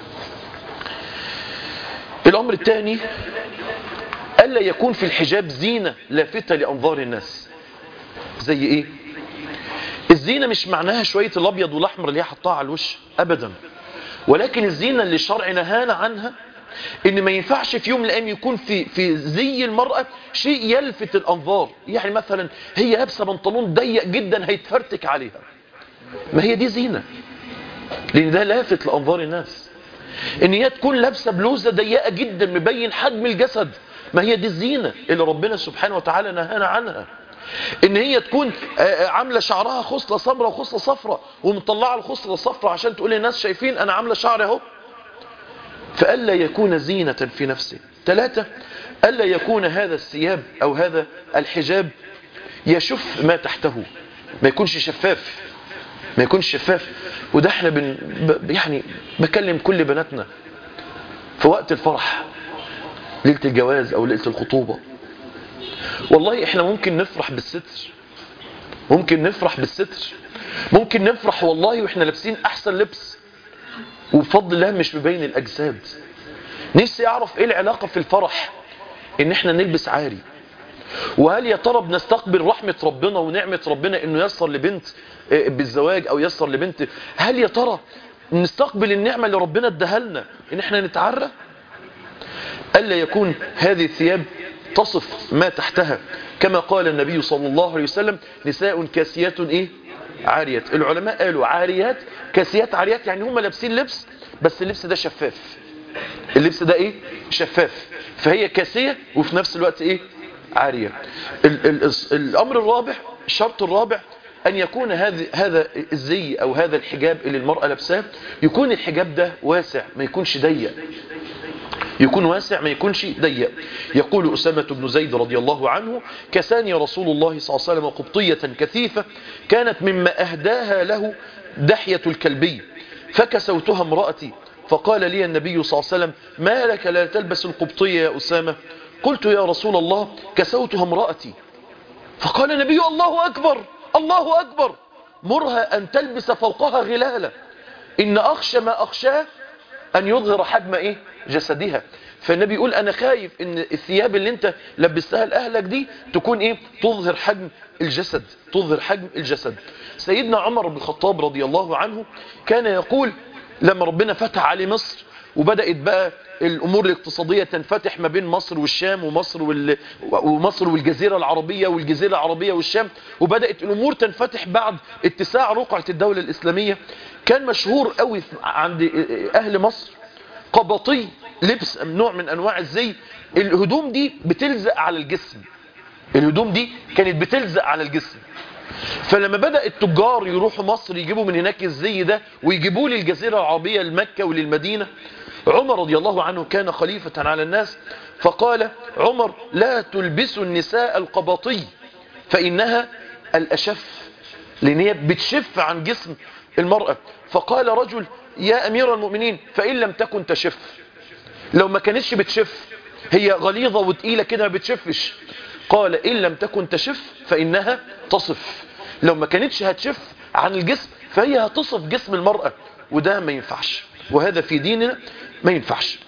الأمر الثاني ألا يكون في الحجاب زينة لافتة لأنظار الناس زي إيه الزينة مش معناها شوية الأبيض والأحمر اللي هي حطها على الوش أبدا ولكن الزينة اللي الشرع نهانا عنها ان ما ينفعش في يوم من الايام يكون في في زي المرأة شيء يلفت الانظار يعني مثلا هي لابسه بنطلون ضيق جدا هيتفرتك عليها ما هي دي زينة لان ده لافت لانظار الناس ان هي تكون لابسه بلوزه ضيقه جدا مبين حجم الجسد ما هي دي الزينه اللي ربنا سبحانه وتعالى نهانا عنها ان هي تكون آه، آه، عامله شعرها خصله سمراء وخصله صفراء ومطلعه الخصله الصفراء عشان تقول للناس شايفين انا عامله شعري اهو فالا يكون زينه في نفسه ثلاثه الا يكون هذا الثياب او هذا الحجاب يشف ما تحته ما يكونش شفاف ما يكونش شفاف وده احنا بن ب- يعني بكلم كل بناتنا في وقت الفرح ليله الجواز او ليله الخطوبه والله احنا ممكن نفرح بالستر ممكن نفرح بالستر ممكن نفرح والله واحنا لابسين احسن لبس وبفضل الله مش مبين الاجساد نفسي اعرف ايه العلاقه في الفرح ان احنا نلبس عاري وهل يا ترى بنستقبل رحمة ربنا ونعمة ربنا انه يسر لبنت آه، بالزواج او يسر لبنت هل يا ترى نستقبل النعمة اللي ربنا اداها لنا ان احنا نتعرى ألا يكون هذه الثياب تصف ما تحتها كما قال النبي صلى الله عليه وسلم نساء كاسيات ايه عاريات العلماء قالوا عاريات كاسيات عاريات يعني هم لابسين لبس بس اللبس ده شفاف اللبس ده ايه شفاف فهي كاسية وفي نفس الوقت ايه عارية ال ال الامر الرابع الشرط الرابع ان يكون هذا هذا الزي او هذا الحجاب اللي المرأة لابساه يكون الحجاب ده واسع ما يكونش ضيق يكون واسع ما يكونش ضيق يقول أسامة بن زيد رضي الله عنه كساني رسول الله صلى الله عليه وسلم قبطية كثيفة كانت مما أهداها له دحية الكلبي فكسوتها امرأتي فقال لي النبي صلى الله عليه وسلم ما لك لا تلبس القبطية يا أسامة قلت يا رسول الله كسوتها امرأتي فقال النبي الله أكبر الله أكبر مرها أن تلبس فوقها غلالة إن أخشى ما أخشاه أن يظهر حجم إيه جسدها فالنبي يقول أنا خايف إن الثياب اللي أنت لبستها لأهلك دي تكون إيه تظهر حجم الجسد تظهر حجم الجسد سيدنا عمر بن الخطاب رضي الله عنه كان يقول لما ربنا فتح عليه مصر وبدأت بقى الأمور الاقتصادية تنفتح ما بين مصر والشام ومصر, وال... ومصر والجزيرة العربية والجزيرة العربية والشام وبدأت الأمور تنفتح بعد اتساع رقعة الدولة الإسلامية كان مشهور قوي عند أهل مصر قبطي لبس نوع من أنواع الزي الهدوم دي بتلزق على الجسم الهدوم دي كانت بتلزق على الجسم فلما بدأ التجار يروحوا مصر يجيبوا من هناك الزي ده ويجيبوه للجزيرة العربية لمكة وللمدينة عمر رضي الله عنه كان خليفة على الناس فقال عمر لا تلبسوا النساء القبطي فإنها الأشف لأن هي بتشف عن جسم المرأة فقال رجل يا أمير المؤمنين فإن لم تكن تشف لو ما كانتش بتشف هي غليظة وتقيلة كده ما بتشفش قال إن لم تكن تشف فإنها تصف لو ما كانتش هتشف عن الجسم فهي هتصف جسم المرأة وده ما ينفعش وهذا في ديننا ما ينفعش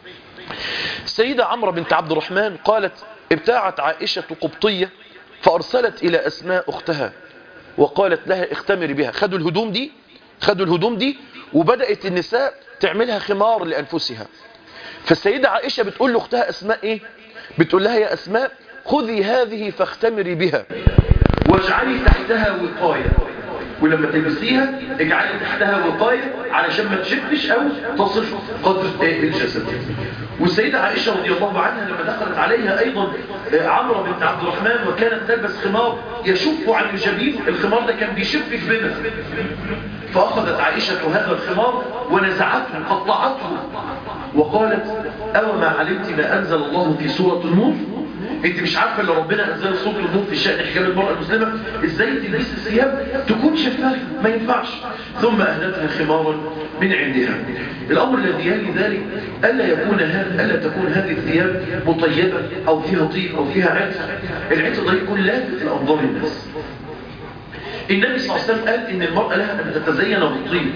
السيدة عمرو بنت عبد الرحمن قالت ابتاعت عائشة قبطية فأرسلت إلى أسماء أختها وقالت لها اختمري بها خدوا الهدوم دي خدوا الهدوم دي وبدأت النساء تعملها خمار لأنفسها فالسيدة عائشة بتقول لأختها أسماء إيه بتقول لها يا أسماء خذي هذه فاختمري بها واجعلي تحتها وقاية ولما تلبسيها اجعلي تحتها وقاية علشان ما تشفش او تصف قدر الجسد والسيدة عائشة رضي الله عنها لما دخلت عليها ايضا عمرو بنت عبد الرحمن وكانت تلبس خمار يشف عن الجبين الخمار ده كان بيشف جبينها فاخذت عائشة هذا الخمار ونزعته قطعته وقالت او ما علمت ما انزل الله في سورة النور انت مش عارفه اللي ربنا انزل صوت النور في شأن حجاب المرأة المسلمة ازاي تلبس الثياب تكون شفافة ما ينفعش ثم اهدتها خمارا من عندها الامر الذي يلي ذلك الا يكون هذا الا تكون هذه الثياب مطيبة او فيها طيب او فيها عطر العطر ده يكون لافت لانظار الناس النبي صلى الله عليه وسلم قال ان المرأة لها ان تتزين بالطيب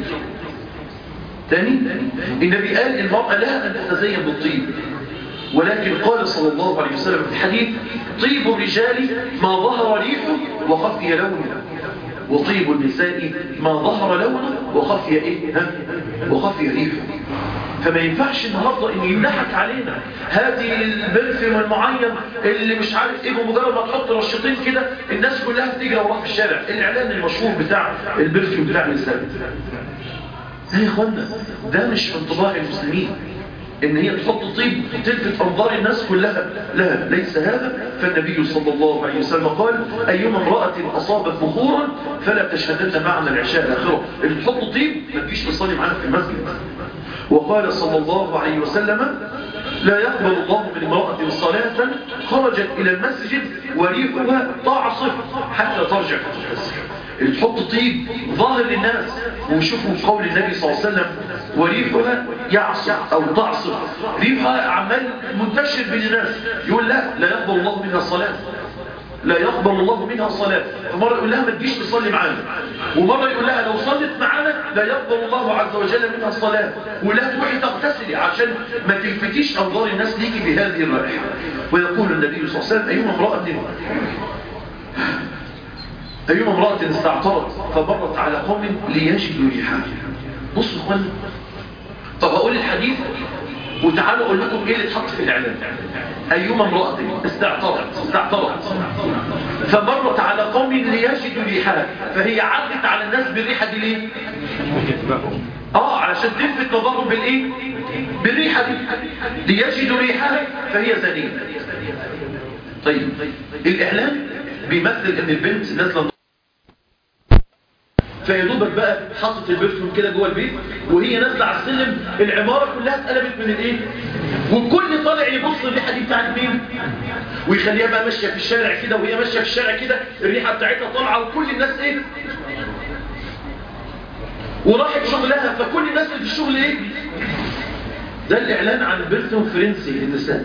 تاني النبي قال المرأة لها ان تتزين بالطيب ولكن قال صلى الله عليه وسلم في الحديث طيب الرجال ما ظهر ريحه وخفي لونه وطيب النساء ما ظهر لونه وخفي ايه ها وخفي ريحه فما ينفعش النهارده ان يمنحك علينا هذه البرفيوم المعين اللي مش عارف ايه بمجرد ما تحط رشتين كده الناس كلها بتجري وراه في الشارع الاعلان المشهور بتاع البرفيوم بتاع النساء يا اخوانا ده مش انطباع المسلمين ان هي تحط طيب تلفت انظار الناس كلها لا ليس هذا فالنبي صلى الله عليه وسلم قال ايما امرأة اصابت بخورا فلا تشهدن معنا العشاء الاخرة اللي تحط طيب ما تجيش تصلي معانا في المسجد وقال صلى الله عليه وسلم لا يقبل الله من امرأة صلاة خرجت الى المسجد وريحها تعصف حتى ترجع فتغتسل اللي تحط طيب ظاهر للناس وشوفوا قول النبي صلى الله عليه وسلم وريحها يعصف او تعصف ريحها عمال منتشر بين الناس يقول لا لا يقبل الله منها الصلاة لا يقبل الله منها الصلاة فمرة يقول لها ما تجيش تصلي معانا ومرة يقول لها لو صلت معانا لا يقبل الله عز وجل منها الصلاة ولا تروحي تغتسلي عشان ما تلفتيش أنظار الناس ليكي بهذه الرائحة ويقول النبي صلى الله عليه وسلم أيما امرأة أيما امرأة استعطرت فمرت على قوم ليجدوا ريحها بصوا اخوانا طب هقول الحديث وتعالوا اقول لكم ايه اللي اتحط في الاعلان ايما امرأة استعطرت استعطرت فمرت على قوم ليجدوا ريحها فهي عدت على الناس بالريحة دي ليه اه علشان تلفت نظرهم بالايه بالريحة دي ليجدوا ريحها فهي زنية طيب الاعلان بيمثل ان البنت نازله فيا دوبك بقى حطت البرفيوم كده جوه البيت وهي نازله على السلم العماره كلها اتقلبت من الايه وكل طالع يبص الريحه دي بتاعت مين ويخليها بقى ماشيه في الشارع كده وهي ماشيه في الشارع كده الريحه بتاعتها طالعه وكل الناس ايه وراحت شغلها فكل الناس اللي في الشغل ايه ده الاعلان عن بيرتون فرنسي للنساء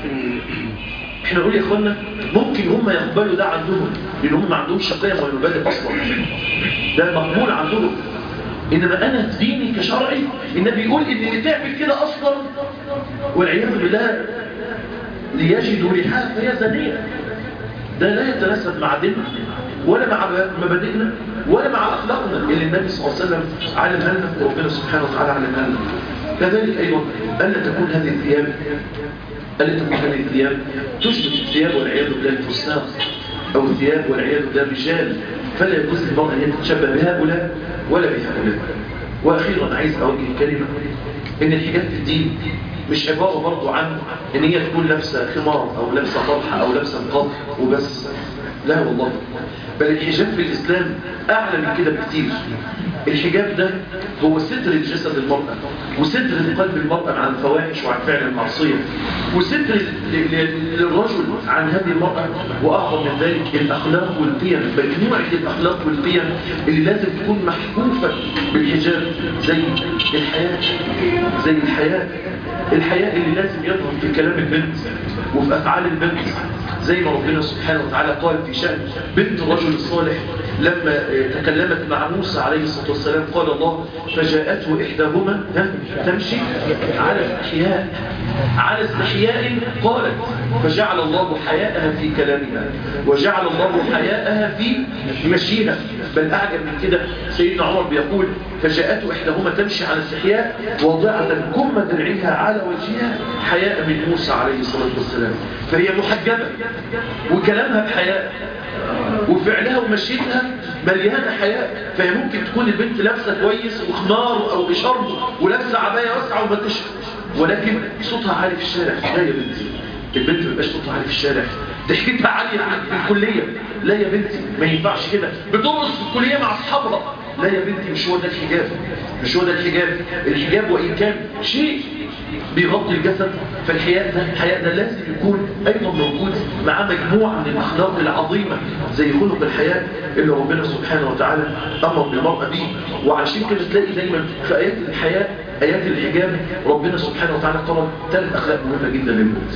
احنا نقول يا اخوانا ممكن هم يقبلوا ده عندهم لان هم ما عندهمش قيم ولا مبادئ اصلا ده مقبول عندهم انما انا ديني كشرعي النبي يقول ان اللي تعمل كده اصلا والعياذ بالله ليجدوا ريحها فهي زانيه ده لا يتناسب مع ديننا ولا مع مبادئنا ولا مع اخلاقنا اللي النبي صلى الله عليه وسلم علمها لنا وربنا سبحانه وتعالى علمها لنا كذلك ايضا الا تكون هذه الثياب ألا تكون هذه الثياب تشبه الثياب والعياذ بالله الفستان أو الثياب والعياذ بالله الرجال فلا يجوز للمرأة أن تتشبه بهؤلاء ولا بهؤلاء وأخيرا عايز أوجه كلمة إن الحجاب في الدين مش عبارة برضو عن إن هي تكون لابسة خمار أو لابسة طرحة أو لابسة نقاب وبس لا والله بل الحجاب في الإسلام أعلى من كده بكتير الحجاب ده هو ستر جسد المرأة وستر قلب المرأة عن الفواحش وعن فعل المعصية وستر للرجل عن هذه المرأة وأعظم من ذلك الأخلاق والقيم مجموعة الأخلاق والقيم اللي لازم تكون محفوفة بالحجاب زي الحياة زي الحياة الحياة اللي لازم يظهر في كلام البنت وفي أفعال البنت زي ما ربنا سبحانه وتعالى قال في شأن بنت الرجل الصالح لما تكلمت مع موسى عليه الصلاة والسلام قال الله فجاءته إحداهما تمشي على استحياء على استحياء قالت فجعل الله حياءها في كلامها وجعل الله حياءها في مشيها بل أعجب من كده سيدنا عمر بيقول فجاءته إحداهما تمشي على استحياء واضعة كم درعها على وجهها حياء من موسى عليه الصلاة والسلام فهي محجبة وكلامها بحياء وفعلها ومشيتها مليانة حياء فهي ممكن تكون البنت لابسة كويس وخمار أو إشارب ولابسة عباية واسعة وما تشرب ولكن صوتها عالي في الشارع لا يا بنتي البنت ما يبقاش صوتها عالي في الشارع ضحكتها عالية في الكلية لا يا بنتي ما ينفعش كده بترقص في الكلية مع أصحابها لا يا بنتي مش هو ده الحجاب مش هو ده الحجاب الحجاب وإن كان شيء بيغطي الجسد فالحياء ده الحياء ده لازم يكون أيضا موجود مع مجموعة من الأخلاق العظيمة زي خلق الحياء اللي ربنا سبحانه وتعالى أمر بالمرأة به وعشان كده تلاقي دايما في آيات الحياء آيات الحجاب ربنا سبحانه وتعالى قرر ثلاث أخلاق مهمة جدا للبنت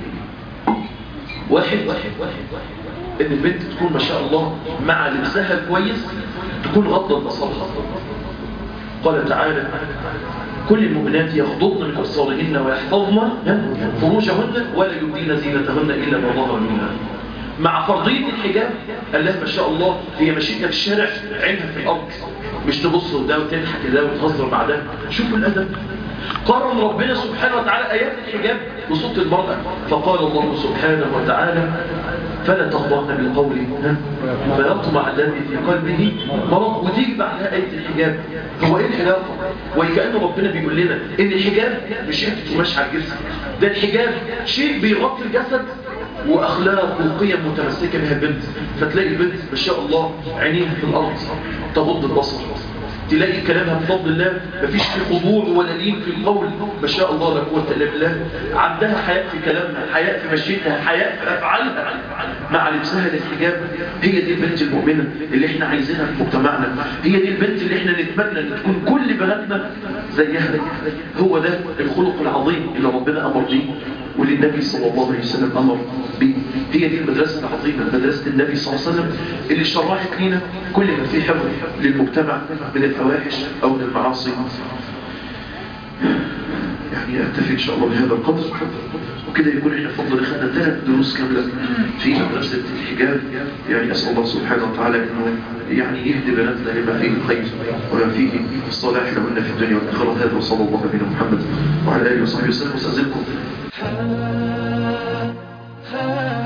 واحد واحد واحد واحد ان البنت تكون ما شاء الله مع لبسها كويس تكون غضت بصرها قال تعالى كل المؤمنات يغضضن من أبصارهن ويحفظن فروجهن ولا يبدين زينتهن إلا ما ظهر منها مع فرضية الحجاب قال لها ما شاء الله هي مشيتها في الشارع عينها في الأرض مش تبص ده وتضحك ده وتهزر مع ده شوفوا الأدب قارن ربنا سبحانه وتعالى آيات الحجاب بصوت المرأة فقال الله سبحانه وتعالى فلا تخضعن بالقول فيطمع الذي في قلبه مرض وتيجي بعدها آية الحجاب هو ايه العلاقة وكأن ربنا بيقول لنا ان الحجاب مش حته قماش على الجسم ده الحجاب شيء بيغطي الجسد واخلاق وقيم متمسكه بها البنتفتلاقي البنت ما شاء الله عينيها في الارض تغض البصر تلاقي كلامها بفضل الله مفيش فيه خضوع ولا لين في القول ما شاء الله لا قوه الا بالله عندها حياء في كلامها حياء في مشيتها حياء في افعالها مع لبسها للحجاب هي دي البنت المؤمنه اللي احنا عايزينها في مجتمعنا هي دي البنت اللي احنا نتمنى ان تكون كل بناتنا زيها هو ده الخلق العظيم اللي ربنا امر بيه واللي النبي صلى الله عليه وسلم امر بيه هي دي المدرسه العظيمه مدرسه النبي صلى الله عليه وسلم اللي شرحت لنا كل ما فيه حفظ للمجتمع من الفواحش او من المعاصي يعني أكتفي إن شاء الله بهذا القدر وكده يكون إحنا فضل خدنا ثلاث دروس كاملة في مدرسة الحجاب يعني أسأل الله سبحانه وتعالى أنه يعني يهدي بناتنا لما فيه الخير وما فيه الصلاح لهن في الدنيا والآخرة هذا وصلى الله على محمد وعلى آله وصحبه وسلم وسأزلكم